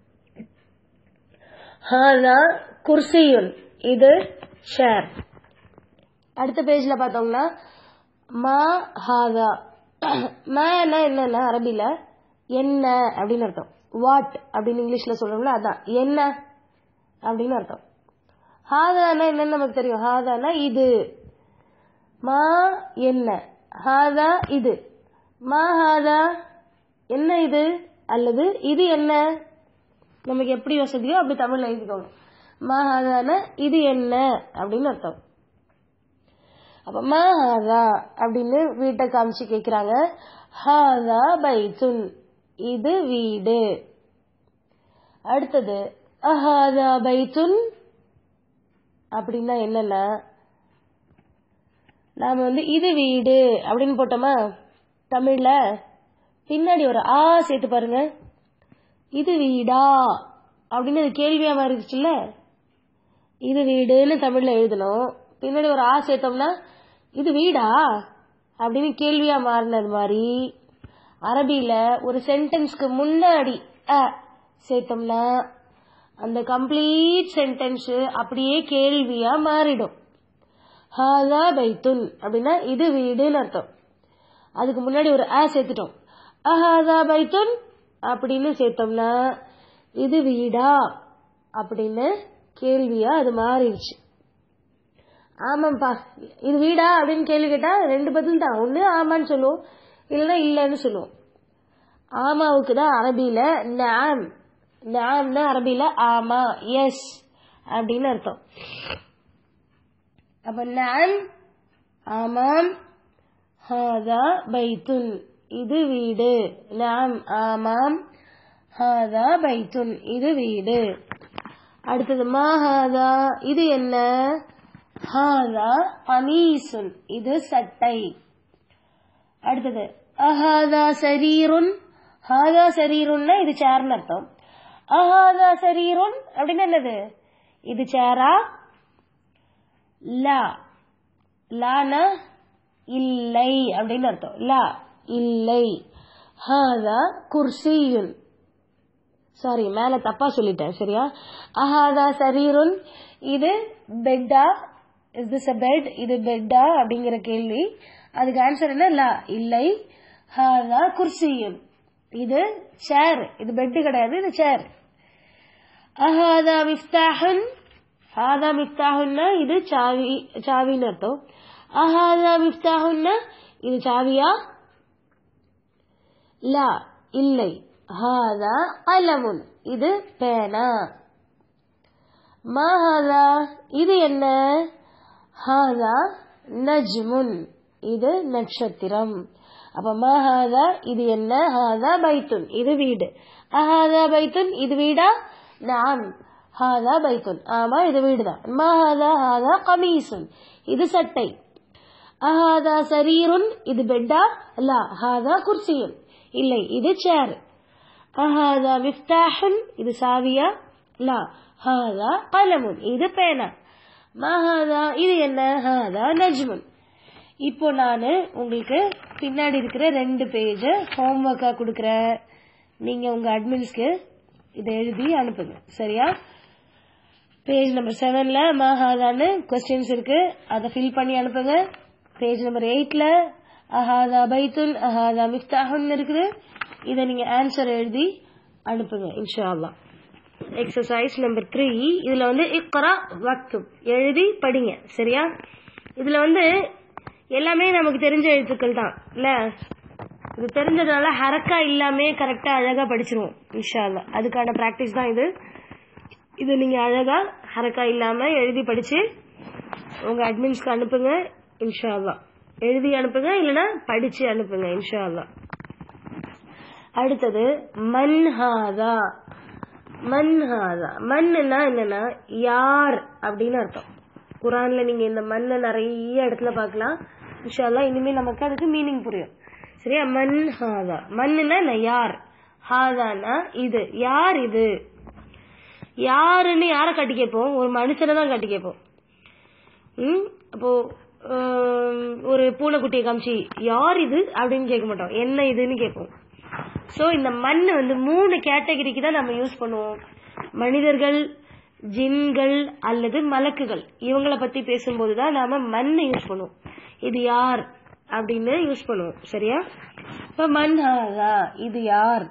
ஹாதா குர்சியுன் இது ஷேர் அடுத்த பேஜ்ல பார்த்தோம்னா மா ஹாதா மேனா என்னன்னா அரபில என்ன அப்படின்னு அர்த்தம் வாட் அப்படின்னு இங்கிலீஷ்ல சொல்றோம்ல அதான் என்ன அப்படின்னு அர்த்தம் ஹாதானா என்னன்னு நமக்கு தெரியும் ஹாதானா இது மா என்ன ஹாதா இது மா ஹாதா என்ன இது அல்லது இது என்ன நமக்கு எப்படி வசதியோ அப்படி தமிழ்ல எழுதிக்கோங்க மா ஹாதானா இது என்ன அப்படின்னு அர்த்தம் அப்ப மா ஹாதா அப்படின்னு வீட்டை காமிச்சு கேக்குறாங்க ஹாதா பைத்துன் இது வீடு அடுத்தது அஹாதா பைத்துன் அப்படின்னா என்னன்னா நாம வந்து இது வீடு அப்படின்னு போட்டோமா தமிழ்ல பின்னாடி ஒரு ஆ சேர்த்து பாருங்க இது வீடா அப்படின்னு அது கேள்வியா மாறிடுச்சுல்ல இது வீடுன்னு தமிழ்ல எழுதணும் பின்னாடி ஒரு ஆ சேர்த்தோம்னா இது வீடா அப்படின்னு கேள்வியா மாறினது மாதிரி அரபியில ஒரு சென்டென்ஸ்க்கு முன்னாடி அ சேர்த்தோம்னா அந்த கம்ப்ளீட் சென்டென்ஸ் அப்படியே கேள்வியா மாறிடும் ஹாதா பைத்துன் அப்படின்னா இது வீடுன்னு அர்த்தம் அதுக்கு முன்னாடி ஒரு ஆ சேர்த்துட்டோம் அஹாதா பைத்துன் அப்படின்னு சேர்த்தோம்னா இது வீடா அப்படின்னு கேள்வியா அது மாறிடுச்சு ஆமாப்பா இது வீடா அப்படின்னு கேள்வி கேட்டா ரெண்டு பதில் தான் ஒண்ணு ஆமான்னு சொல்லுவோம் இல்லைன்னா இல்லைன்னு சொல்லுவோம் ஆமாவுக்கு தான் அரபியில நாம் நாம்னா அரபியில ஆமா எஸ் அப்படின்னு அர்த்தம் அப்ப நான் ஆமாம் ஹாதா பைத்துன் இது வீடு நாம் ஆமாம் ஹாதா பைத்துன் இது வீடு அடுத்தது மா ஹாதா இது என்ன ஹாதா கமீசுன் இது சட்டை அடுத்தது அஹாதா சரீருன் ஹாதா சரீருன்னா இது சேர்னு அர்த்தம் அஹாதா சரீருன் அப்படின்னா என்னது இது சேரா லா லானா இல்லை அப்படின்னு அர்த்தம் லா இல்லை ஹாதா குர்சியுன் சாரி மேல தப்பா சொல்லிட்டேன் சரியா அஹாதா சரீருன் இது பெட்டா இஸ் திஸ் அ பெட் இது பெட்டா அப்படிங்கிற கேள்வி அதுக்கு ஆன்சர் என்ன லா இல்லை ஹாதா குர்சியுன் இது சேர் இது பெட் கிடையாது இது சேர் அஹாதா மிஃப்தாஹுன் ஹாதா மிஃப்தாஹுன்னா இது சாவி சாவின்னு அர்த்தம் அஹாதா மிஃப்தாஹுன்னா இது சாவியா லா இல்லை ஹாதா கலமுன் இது பேனா மா ஹாதா இது என்ன ஹாதா நஜ்முன் இது நட்சத்திரம் அப்ப மா ஹாதா இது என்ன ஹாதா பைத்துன் இது வீடு அஹாதா பைத்துன் இது வீடா நாம் ஹாதா பைத்துன் ஆமா இது வீடுதான் மா ஹாதா ஹாதா கமீசுன் இது சட்டை அஹாதா சரீருன் இது பெட்டா லா ஹாதா குர்சியுன் இல்லை இது சேர் அஹாதா மிஃப்தாஹுன் இது சாவியா லா ஹாதா கலமுன் இது பேனா மஹாதா இது என்ன ஹாதா நஜ்முன் இப்போ நான் உங்களுக்கு பின்னாடி இருக்கிற ரெண்டு பேஜ் ஹோம்ஒர்க்கா கொடுக்குறேன் நீங்க உங்க அட்மின்ஸ்க்கு இதை எழுதி அனுப்புங்க சரியா பேஜ் நம்பர் செவன்ல மஹாதான்னு கொஸ்டின்ஸ் இருக்கு அதை ஃபில் பண்ணி அனுப்புங்க பேஜ் நம்பர் எயிட்ல அஹாதா பைத்துன் அஹாதா மிஃப்தாஹுன் இருக்குது இதை நீங்க ஆன்சர் எழுதி அனுப்புங்க இன்ஷா அல்லாஹ் எக்ஸசைஸ் நம்பர் த்ரீ இதுல வந்து இக்ரா வக்துப் எழுதி படிங்க சரியா இதுல வந்து எல்லாமே நமக்கு தெரிஞ்ச எழுத்துக்கள் தான் இல்ல இது தெரிஞ்சதுனால ஹரக்கா இல்லாமே கரெக்டா அழகா படிச்சிருவோம் இன்ஷா அல்லாஹ் அதுக்கான பிராக்டிஸ் தான் இது இது நீங்க அழகா ஹரக்கா இல்லாம எழுதி படிச்சு உங்க அட்மின்ஸ்க்கு அனுப்புங்க இன்ஷா அல்லாஹ் எழுதி அனுப்புங்க இல்லைன்னா படிச்சு அனுப்புங்க இன்ஷா அல்லாஹ் அடுத்தது மன்ஹாதா மன்ஹாதா மண்ணுன்னா என்னன்னா யார் அப்படின்னு அர்த்தம் குரான்ல நீங்க இந்த மண்ணை நிறைய இடத்துல பார்க்கலாம் இன்ஷால்லா இனிமே நமக்கு அதுக்கு மீனிங் புரியும் சரியா மண் ஹாதா மண்ணுன்னா என்ன யார் ஹாதானா இது யார் இது யாருன்னு யாரை கட்டி கேட்போம் ஒரு மனுஷனை தான் கட்டி கேட்போம் ம் அப்போ ஆம், ஒரு பூனைக்குட்டியை காமிச்சு யார் இது அப்படின்னு கேட்க மாட்டோம் என்ன இதுன்னு கேட்போம் சோ இந்த மண் வந்து மூணு கேட்டகரிக்கு தான் நம்ம யூஸ் பண்ணுவோம் மனிதர்கள் ஜின்கள் அல்லது மலக்குகள் இவங்கள பத்தி பேசும்போது தான் நாம மண் யூஸ் பண்ணுவோம் இது யார் அப்படின்னு யூஸ் பண்ணுவோம் சரியா இப்ப மண் ஹாதா இது யார்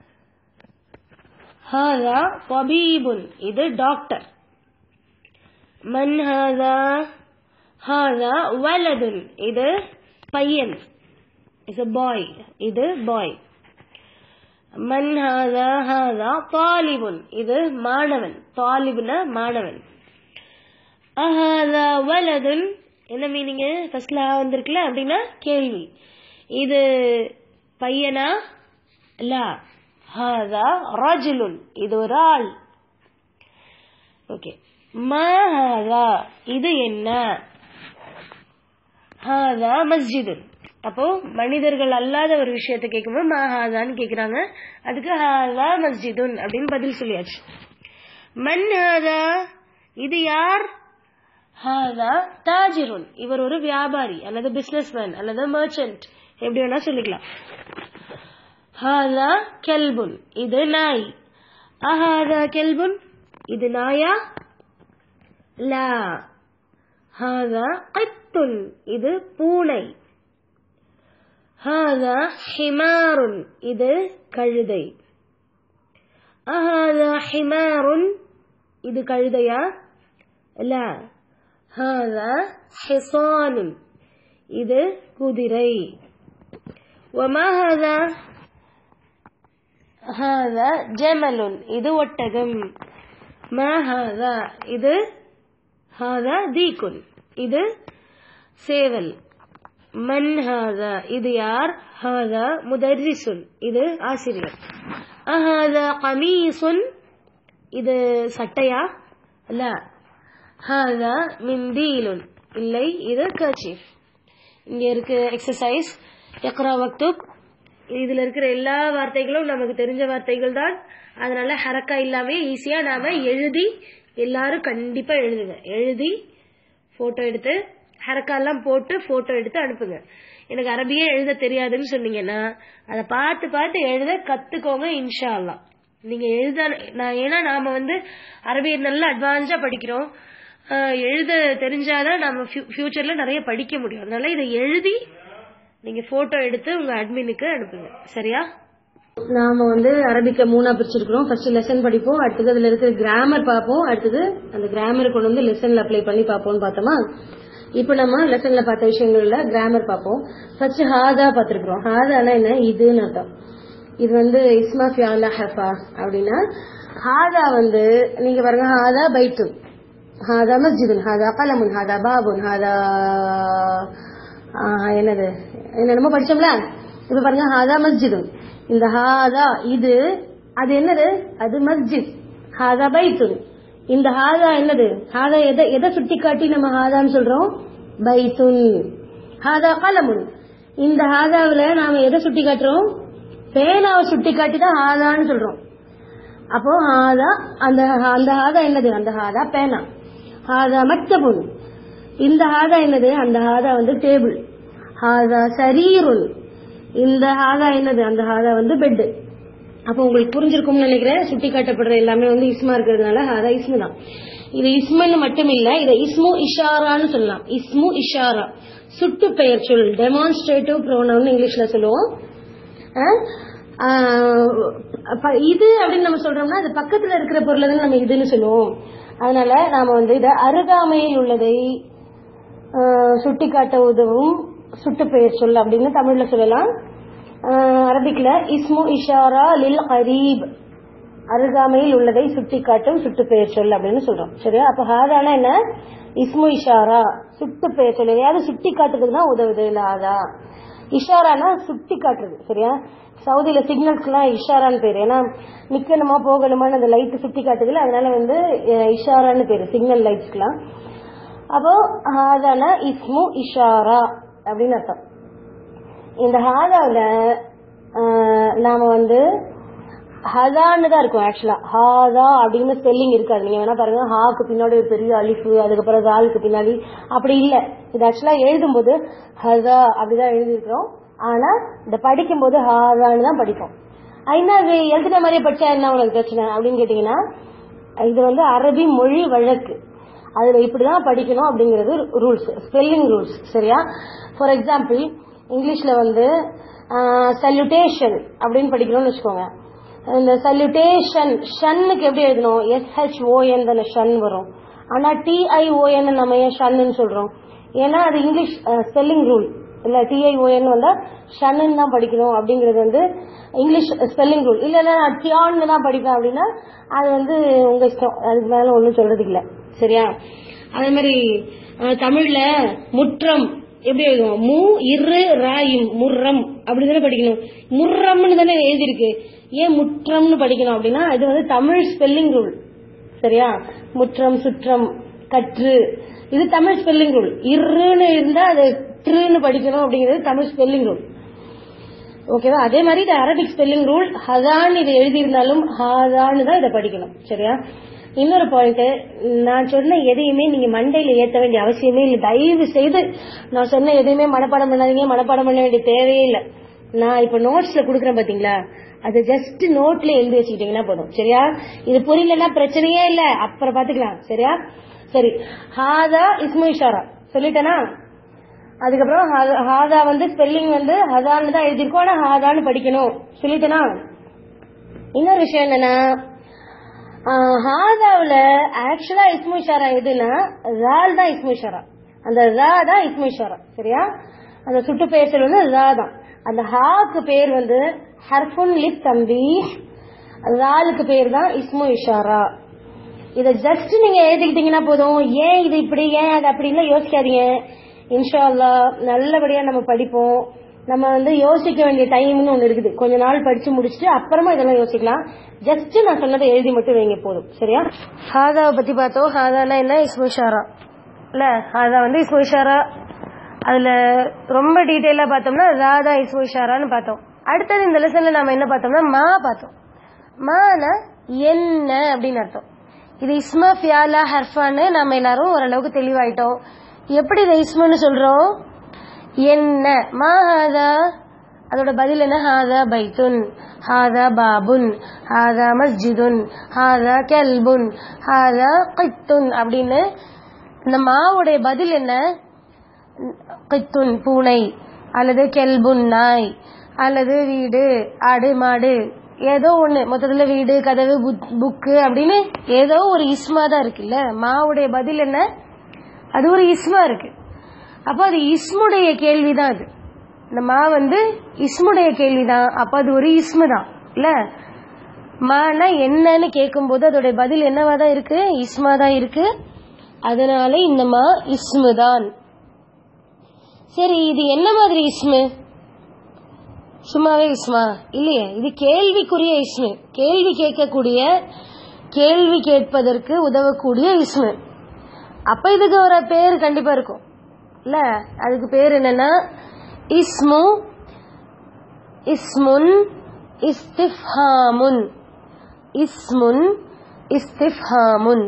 ஹாதா பபீபுன் இது டாக்டர் மன் ஹாதா ஹாதா வலதுன் இது பையன் இஸ் பாய் இது பாய் மன் ஹாதா ஹாதா தாலிபுன் இது மாணவன் தாலிபுன மாணவன் அஹாதா வலதுன் என்ன மீனிங்கு ஃபர்ஸ்ட்ல ஆ வந்திருக்குல்ல அப்படின்னா கேள்வி இது பையனா லா ஹாதா ராஜுலுன் இது ஒரு ஆள் ஓகே மா ஹாதா இது என்ன ஹாதா மஸ்ஜிதுன் அப்போ மனிதர்கள் அல்லாத ஒரு விஷயத்தை கேட்கும்போது மா ஹாதான்னு கேக்குறாங்க அதுக்கு ஹாதா மஸ்ஜிதுன் அப்படின்னு பதில் சொல்லியாச்சு மன் ஹாதா இது யார் ஹாதா தாஜிருன் இவர் ஒரு வியாபாரி அல்லது பிசினஸ்மேன் அல்லது மர்ச்சன்ட் எப்படி வேணா சொல்லிக்கலாம் ஹாதா கெல்புன் இது நாய் அஹாதா கெல்புன் இது நாயா லா ஹாதா கத்துன் இது பூனை ஹாதா ஹிமாருன் இது கழுதை அஹாதா ஹிமாருன் இது கழுதையா லா ஹாதா ஹிசானுன் இது குதிரை وما هذا هذا جمل இது ஒட்டகம் ما هذا இது هذا ديك இது சேவல் மன் ஹாதா இது யார் ஹாதா முதர்ரிசுன் இது ஆசிரியர் அஹாதா கமீசுன் இது சட்டையா அல்ல ஹாதா மிந்தீலுன் இல்லை இது கர்ச்சீஃப் இங்க இருக்கு எக்ஸசைஸ் எக்ரா மக்தூப் இதுல இருக்கிற எல்லா வார்த்தைகளும் நமக்கு தெரிஞ்ச வார்த்தைகள் தான் அதனால ஹரக்கா இல்லாம ஈஸியா நாம எழுதி எல்லாரும் கண்டிப்பா எழுதுங்க எழுதி போட்டோ எடுத்து ஹரக்கா எல்லாம் போட்டு போட்டோ எடுத்து அனுப்புங்க எனக்கு அரபியே எழுத தெரியாதுன்னு சொன்னீங்கன்னா அதை பார்த்து பார்த்து எழுத கத்துக்கோங்க இன்ஷா அல்லாஹ் நீங்க எழுத நான் ஏன்னா நாம வந்து அரபியை நல்லா அட்வான்ஸா படிக்கிறோம் ஆஹ் எழுத தெரிஞ்சாதான் நம்ம ஃபியூச்சர்ல நிறைய படிக்க முடியும் அதனால இதை எழுதி நீங்க போட்டோ எடுத்து உங்க அட்மினுக்கு அனுப்புங்க சரியா நாம வந்து அரபிக்க மூணா பிரிச்சிருக்கிறோம் ஃபர்ஸ்ட் லெசன் படிப்போம் அடுத்தது அதுல இருக்கிற கிராமர் பார்ப்போம் அடுத்தது அந்த கிராமர் கொண்டு வந்து லெசன்ல அப்ளை பண்ணி பார்ப்போம்னு பார்த்தோமா இப்போ நம்ம லெசன்ல பார்த்த விஷயங்கள்ல கிராமர் பார்ப்போம் ஃபர்ஸ்ட் ஹாதா பார்த்திருக்கிறோம் ஹாதானா என்ன இதுன்னு அர்த்தம் இது வந்து இஸ்மா ஃபியாலா ஹஃபா அப்படின்னா ஹாதா வந்து நீங்க பாருங்க ஹாதா பைத்துன் ஹாதா மஸ்ஜிதுன் ஹாதா கலமுன் ஹாதா பாபுன் ஹாதா ஆ, என்னது என்னென்னமோ படிச்சோம்ல இப்ப பாருங்க ஹாதா மஸ்ஜிதுன் இந்த ஹாதா இது அது என்னது அது மஸ்ஜித் ஹாதா பைத்துன் இந்த ஹாதா என்னது ஹாதா எதை எதை சுட்டி காட்டி நம்ம ஹாதான்னு சொல்றோம் பைத்துன் ஹாதா கலமுன் இந்த ஹாதாவுல நாம எதை சுட்டி காட்டுறோம் பேனாவை சுட்டி காட்டி தான் ஹாதான்னு சொல்றோம் அப்போ ஹாதா அந்த அந்த ஹாதா என்னது அந்த ஹாதா பேனா ஹாதா மக்தபுன் இந்த ஹாதா என்னது அந்த ஹாதா வந்து டேபிள் ஹாதா சரீருன் இந்த ஹாதா என்னது அந்த ஹாதா வந்து பெட் அப்போ உங்களுக்கு புரிஞ்சிருக்கும்னு நினைக்கிறேன் சுட்டி காட்டப்படுற எல்லாமே வந்து இஸ்மா இருக்கிறதுனால ஹாதா இஸ்மு தான் இது இஸ்முன்னு மட்டும் இல்ல இதை இஸ்மு இஷாரான்னு சொல்லலாம் இஸ்மு இஷாரா சுட்டு பெயர் சொல் டெமான்ஸ்ட்ரேட்டிவ் ப்ரோனவுன் இங்கிலீஷ்ல சொல்லுவோம் அஹ், ஆஹ், அப்ப இது அப்படின்னு நம்ம சொல்றோம்னா அது பக்கத்துல இருக்கிற பொருளை தான் நம்ம இதுன்னு சொல்லுவோம் அதனால நாம வந்து இதை அருகாமையில் உள்ளதை ஆஹ், சுட்டிக்காட்ட உதவும் சுட்டு பெயர் சொல் அப்படின்னு தமிழ்ல சொல்லலாம் ஆஹ், அரபிக்ல இஸ்மு இஷாரா லில் கரீப் அருகாமையில் உள்ளதை சுட்டிக்காட்டும் சுட்டு பெயர் சொல் அப்படின்னு சொல்றோம் சரியா அப்ப ஹாதானா என்ன இஸ்மு இஷாரா சுட்டு பெயர் சொல் எதையாவது சுட்டி காட்டுறதுக்கு தான் உதவுது இல்ல ஹாதா இஷாரானா சுட்டி காட்டுறது சரியா சவுதியில சிக்னல்ஸ்க்குலாம் இஷாரான்னு பேரு ஏன்னா நிக்கணுமா போகணுமான்னு அந்த லைட் சுட்டி காட்டுதுல அதனால வந்து அஹ், இஷாரான்னு பேரு சிக்னல் லைட்ஸ்க்குலாம் அப்போ ஹாதானா இஸ்மு இஷாரா அப்படின்னு அர்த்தம் இந்த ஹாதாவுல ஆஹ், நாம வந்து ஹதான்னு தான் இருக்கும் ஆக்சுவலா ஹாதா அப்படின்னு ஸ்பெல்லிங் இருக்காது நீங்க வேணா பாருங்க ஹாக்கு பின்னாடி ஒரு பெரிய அலிஃபு அதுக்கப்புறம் தாலுக்கு பின்னாடி அப்படி இல்ல இது ஆக்சுவலா எழுதும்போது ஹதா அப்படிதான் எழுதியிருக்கிறோம் ஆனா இந்த படிக்கும்போது ஹாதான்னு தான் படிப்போம் ஐநா இது எழுதின மாதிரியே படிச்சா என்ன உங்களுக்கு பிரச்சனை அப்படின்னு கேட்டீங்கன்னா இது வந்து அரபி மொழி வழக்கு அதுல இப்படிதான் படிக்கணும் அப்படிங்கிறது ரூல்ஸ் ஸ்பெல்லிங் ரூல்ஸ் சரியா ஃபார் எக்ஸாம்பிள் இங்கிலீஷ்ல வந்து சல்யூட்டேஷன் அப்படின்னு படிக்கணும்னு வச்சுக்கோங்க இந்த சல்யூட்டேஷன் ஷன்னுக்கு எப்படி எழுதணும் எஸ்ஹெச்ஓஎன் தானே ஷன் வரும் ஆனா டிஐஓஎன் நம்ம ஏன் ஷன்னு சொல்றோம் ஏன்னா அது இங்கிலீஷ் ஸ்பெல்லிங் ரூல் இல்ல டிஐஓஎன் வந்தா ஷன்னு தான் படிக்கணும் அப்படிங்கிறது வந்து இங்கிலீஷ் ஸ்பெல்லிங் ரூல் இல்ல இல்ல நான் டியான்னு தான் படிப்பேன் அப்படின்னா அது வந்து உங்க இஷ்டம் அதுக்கு மேல ஒன்றும் சொல்றதுக்கு இல்ல சரியா அதே மாதிரி அஹ், தமிழ்ல முற்றம் எப்படி எழுதுவோம் மு இரு ராயும் முர்ரம் அப்படிதானே படிக்கணும் முர்ரம்னு தானே எழுதியிருக்கு ஏன் முற்றம்னு படிக்கணும் அப்படின்னா இது வந்து தமிழ் ஸ்பெல்லிங் ரூல் சரியா முற்றம் சுற்றம் கற்று இது தமிழ் ஸ்பெல்லிங் ரூல் இருன்னு இருந்தா அது ட்ருன்னு படிக்கணும் அப்படிங்கிறது தமிழ் ஸ்பெல்லிங் ரூல் ஓகேவா அதே மாதிரி இது அரபிக் ஸ்பெல்லிங் ரூல் ஹதான் இது எழுதியிருந்தாலும் ஹாதான்னு தான் இதை படிக்கணும் சரியா இன்னொரு பாயிண்ட் நான் சொன்ன எதையுமே நீங்க மண்டையில ஏத்த வேண்டிய அவசியமே இல்லை தயவு செய்து நான் சொன்ன எதையுமே மனப்பாடம் பண்ணாதீங்க மனப்பாடம் பண்ண வேண்டிய தேவையே இல்லை நான் இப்ப நோட்ஸ்ல குடுக்கறேன் பாத்தீங்களா அது ஜஸ்ட் நோட்ல எழுதி வச்சுக்கிட்டீங்கன்னா போதும் சரியா இது புரியலன்னா பிரச்சனையே இல்ல அப்புறம் பாத்துக்கலாம் சரியா சரி ஹாதா இஸ்மு இஷாரா சொல்லிட்டேனா அதுக்கப்புறம் ஹா- ஹாதா வந்து ஸ்பெல்லிங் வந்து ஹதான்னு தான் எழுதியிருக்கோம் ஆனா ஹாதான்னு படிக்கணும் சொல்லிட்டேனா இன்னொரு விஷயம் என்னன்னா ஆஹ், ஹாதாவுல ஆக்சுவலா இஸ்மு இஷாரா எதுன்னா ரால் தான் இஸ்மு இஷாரா அந்த ரா தான் இஸ்மு இஷாரா சரியா அந்த சுட்டு பெயர்ச்சல் வந்து ரா தான் அந்த ஹாக்கு பேர் வந்து ஹர்ஃபுன் லிப் தம்பி ராலுக்கு பேர் தான் இஸ்மு இஷாரா இத ஜஸ்ட் நீங்க எழுதிக்கிட்டீங்கன்னா போதும் ஏன் இது இப்படி ஏன் அது அப்படின்லாம் யோசிக்காதீங்க இன்ஷா அல்லாஹ் நல்லபடியா நம்ம படிப்போம் நம்ம வந்து யோசிக்க வேண்டிய டைம்னு ஒண்ணு இருக்குது கொஞ்ச நாள் படிச்சு முடிச்சுட்டு அப்புறமா இதெல்லாம் யோசிக்கலாம் ஜஸ்ட் நான் சொன்னதை எழுதி மட்டும் வைங்க போதும் சரியா ஹாதாவை பத்தி பார்த்தோம் ஹாதானா என்ன இஸ்மு இஷாரா இல்ல ஹாதா வந்து இஸ்மு இஷாரா அதுல ரொம்ப டீட்டெயிலா பார்த்தோம்னா ராதா இஸ்மு இஷாரான்னு பார்த்தோம் அடுத்தது இந்த லெசன்ல நாம என்ன பார்த்தோம்னா மா பார்த்தோம் மானா என்ன அப்படின்னு அர்த்தம் இது இஸ்மா ஃபியாலா ஹர்ஃபான்னு நம்ம எல்லாரும் ஓரளவுக்கு தெளிவாயிட்டோம் எப்படி இதை இஸ்முன்னு சொல்றோம் என்ன மா ஹாதா அதோட பதில் என்ன ஹாதா பைத்துன் ஹாதா பாபுன் ஹாதா மஸ்ஜிதுன் ஹாதா கெல்புன் ஹாதா கித்துன் அப்படின்னு இந்த மாவுடைய பதில் என்ன கித்துன் பூனை அல்லது கெல்புன் நாய் அல்லது வீடு ஆடு மாடு ஏதோ ஒண்ணு மொத்தத்துல வீடு கதவு புக்கு அப்படின்னு ஏதோ ஒரு இஸ்மா தான் இருக்குல்ல மாவுடைய பதில் என்ன அது ஒரு இஸ்மா இருக்கு அப்போ அது இஸ்முடைய கேள்விதான் அது இந்த மா வந்து இஸ்முடைய கேள்விதான் அப்ப அது ஒரு இஸ்மு தான் இல்ல மானா என்னன்னு கேட்கும்போது அதோட பதில் என்னவா தான் இருக்கு இஸ்மா தான் இருக்கு அதனால இந்த மா இஸ்மு தான் சரி இது என்ன மாதிரி இஸ்மு சும்மாவே இஸ்மா இல்லையே இது கேள்விக்குரிய இஸ்மு கேள்வி கேட்கக்கூடிய கேள்வி கேட்பதற்கு உதவக்கூடிய இஸ்மு அப்ப இதுக்கு ஒரு பேர் கண்டிப்பா இருக்கும் இல்ல அதுக்கு பேர் என்னன்னா இஸ்மு இஸ்முன் இஸ்திஃப்ஹாமுன் இஸ்முன் இஸ்திஃப்ஹாமுன்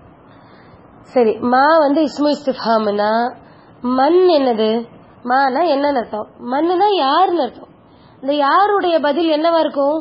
சரி மா வந்து இஸ்மு இஸ்திஃப்ஹாமுனா மண் என்னது மானா என்னன்னு அர்த்தம் மண்ணுனா யாருன்னு அர்த்தம் இந்த யாருடைய பதில் என்னவா இருக்கும்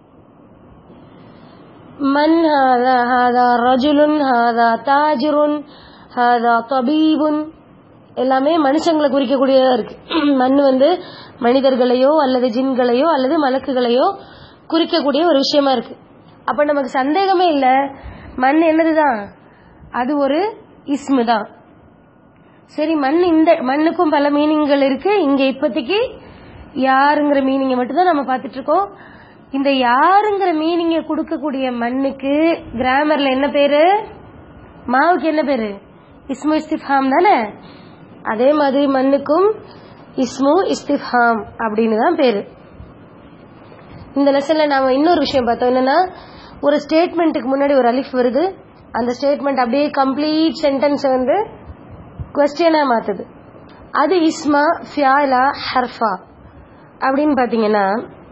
மன் ஹாதா ஹாதா ரஜுலுன் ஹாதா தாஜிருன் ஹாதா தபீபுன் எல்லாமே மனுஷங்களை குறிக்கக்கூடியதா இருக்கு மண் வந்து மனிதர்களையோ அல்லது ஜின்களையோ அல்லது மலக்குகளையோ குறிக்கக்கூடிய ஒரு விஷயமா இருக்கு அப்ப நமக்கு சந்தேகமே இல்ல மண் என்னதுதான் அது ஒரு இஸ்மு தான் சரி மண் இந்த மண்ணுக்கும் பல மீனிங்கள் இருக்கு இங்க இப்போதைக்கு யாருங்கிற மீனிங்கை மட்டும்தான் நம்ம பார்த்துட்டு இருக்கோம் இந்த யாருங்கிற மீனிங்கை கொடுக்கக்கூடிய மண்ணுக்கு கிராமர்ல என்ன பேரு மாவுக்கு என்ன பேரு இஸ்மு இஸ்திஃபாம் தானே அதே மாதிரி மண்ணுக்கும் இஸ்மு இஸ்திஃபாம் அப்படின்னு தான் பேரு இந்த லெசன்ல நாம இன்னொரு விஷயம் பார்த்தோம் என்னன்னா ஒரு ஸ்டேட்மெண்ட்டுக்கு முன்னாடி ஒரு அலிஃப் வருது அந்த ஸ்டேட்மெண்ட் அப்படியே கம்ப்ளீட் சென்டென்ஸ் வந்து கொஸ்டினா மாத்துது அது இஸ்மா ஃபியாலா ஹர்ஃபா அப்படின்னு பாத்தீங்கன்னா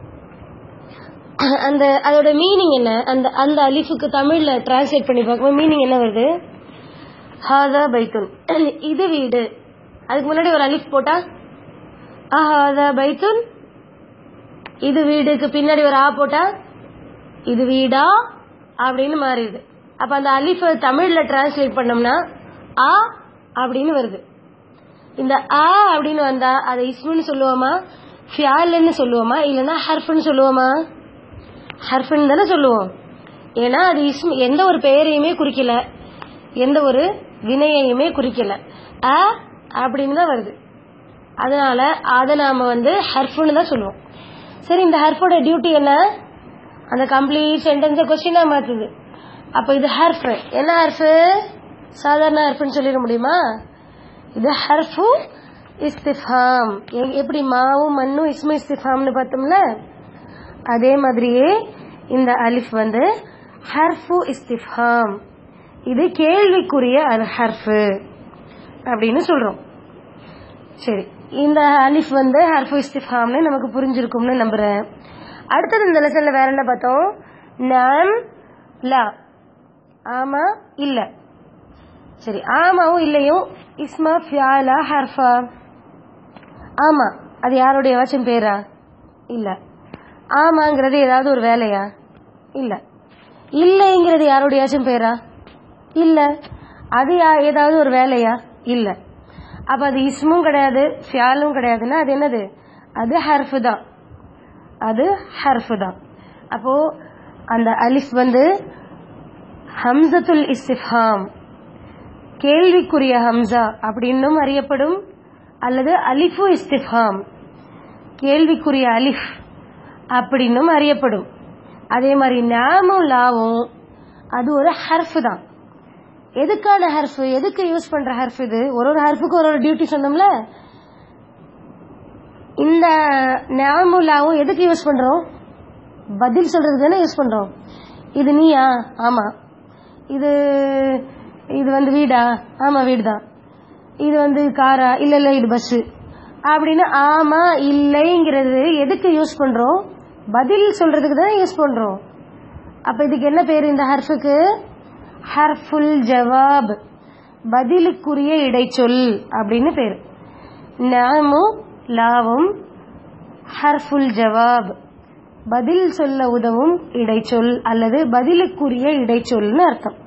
அந்த அதோட மீனிங் என்ன அந்த அந்த அலிஃபுக்கு தமிழ்ல டிரான்ஸ்லேட் பண்ணி பார்க்கும்போது மீனிங் என்ன வருது ஹாதா பைத்துன் இது வீடு அதுக்கு முன்னாடி ஒரு அலிஃப் போட்டா அஹாதா பைத்துன் இது வீடுக்கு பின்னாடி ஒரு ஆ போட்டா இது வீடா அப்படின்னு மாறிடுது அப்ப அந்த அலிஃப தமிழ்ல டிரான்ஸ்லேட் பண்ணோம்னா ஆ அப்படின்னு வருது இந்த ஆ அப்படின்னு வந்தா அதை இஸ்முன்னு சொல்லுவோமா ஃபியால்னு சொல்லுவோமா இல்லைன்னா ஹர்ஃப்னு சொல்லுவோமா ஹர்ஃப்னு தானே சொல்லுவோம் ஏன்னா அது இஸ்மு எந்த ஒரு பெயரையுமே குறிக்கல எந்த ஒரு வினையையுமே குறிக்கல அ அப்படின்னு தான் வருது அதனால அதை நாம வந்து ஹர்ஃப்னு தான் சொல்லுவோம் சரி இந்த ஹர்ஃபோட டியூட்டி என்ன அந்த கம்ப்ளீட் சென்டென்ஸை கொஸ்டினா மாத்துது அப்ப இது ஹர்ஃப் என்ன ஹர்ஃப் சாதாரண ஹர்ஃப்னு சொல்லிட முடியுமா இது ஹர்ஃபு இஸ்திஃபாம் எ- எப்படி மாவும் மண்ணும் இஸ்மு இஸ்திஃபாம்னு பார்த்தோம்ல அதே மாதிரியே இந்த அலிஃப் வந்து ஹர்ஃபு இஸ்திஃபாம் இது கேள்விக்குரிய அல் ஹர்ஃபு அப்படின்னு சொல்றோம் சரி இந்த அலிஃப் வந்து ஹர்ஃபு இஸ்திஃபாம்னு நமக்கு புரிஞ்சிருக்கும்னு நம்புறேன் அடுத்தது இந்த லெசன்ல வேற என்ன பார்த்தோம் நாம் லா ஆமா இல்ல சரி ஆமாவும் இல்லையும் இஸ்மா ஃபியாலா ஹர்ஃபா ஆமா அது யாருடைய வாச்சும் பேரா இல்ல ஆமாங்கிறது ஏதாவது ஒரு வேலையா இல்ல இல்லைங்கிறது யாருடையாச்சும் பேரா இல்ல அது யா- ஏதாவது ஒரு வேலையா இல்ல அப்ப அது இஸ்மும் கிடையாது ஃபியாலும் கிடையாதுன்னா அது என்னது அது ஹர்ஃபு தான் அது ஹர்ஃபு தான் அப்போ அந்த அலிஃப் வந்து ஹம்சத்துல் இஸ்திஃபாம் கேள்விக்குரிய ஹம்சா அப்படின்னும் அறியப்படும் அல்லது அலிஃபு இஸ்திஃபாம் கேள்விக்குரிய அலிஃப் அப்படின்னும் அறியப்படும் அதே மாதிரி நாமும் லாவும் அது ஒரு ஹர்ஃப் தான் எதுக்கான ஹர்ஃப் எதுக்கு யூஸ் பண்ற ஹர்ஃப் இது ஒரு ஒரு ஹர்ஃபுக்கு ஒரு ஒரு டியூட்டி சொன்னோம்ல இந்த நாமும் லாவும் எதுக்கு யூஸ் பண்றோம் பதில் சொல்றதுக்கு தானே யூஸ் பண்றோம் இது நீயா ஆமா இது இது வந்து வீடா ஆமா வீடு தான் இது வந்து காரா இல்ல இல்ல இது பஸ் அப்படின்னு ஆமா இல்லைங்கிறது எதுக்கு யூஸ் பண்றோம் பதில் சொல்றதுக்கு தான் யூஸ் பண்றோம் அப்ப இதுக்கு என்ன பேரு இந்த ஹர்ஃபுக்கு ஹர்ஃபுல் ஜவாப் பதிலுக்குரிய இடைச்சொல் அப்படின்னு பேரு நாமும் லாவும் ஹர்ஃபுல் ஜவாப் பதில் சொல்ல உதவும் இடைச்சொல் அல்லது பதிலுக்குரிய இடைச்சொல்னு அர்த்தம்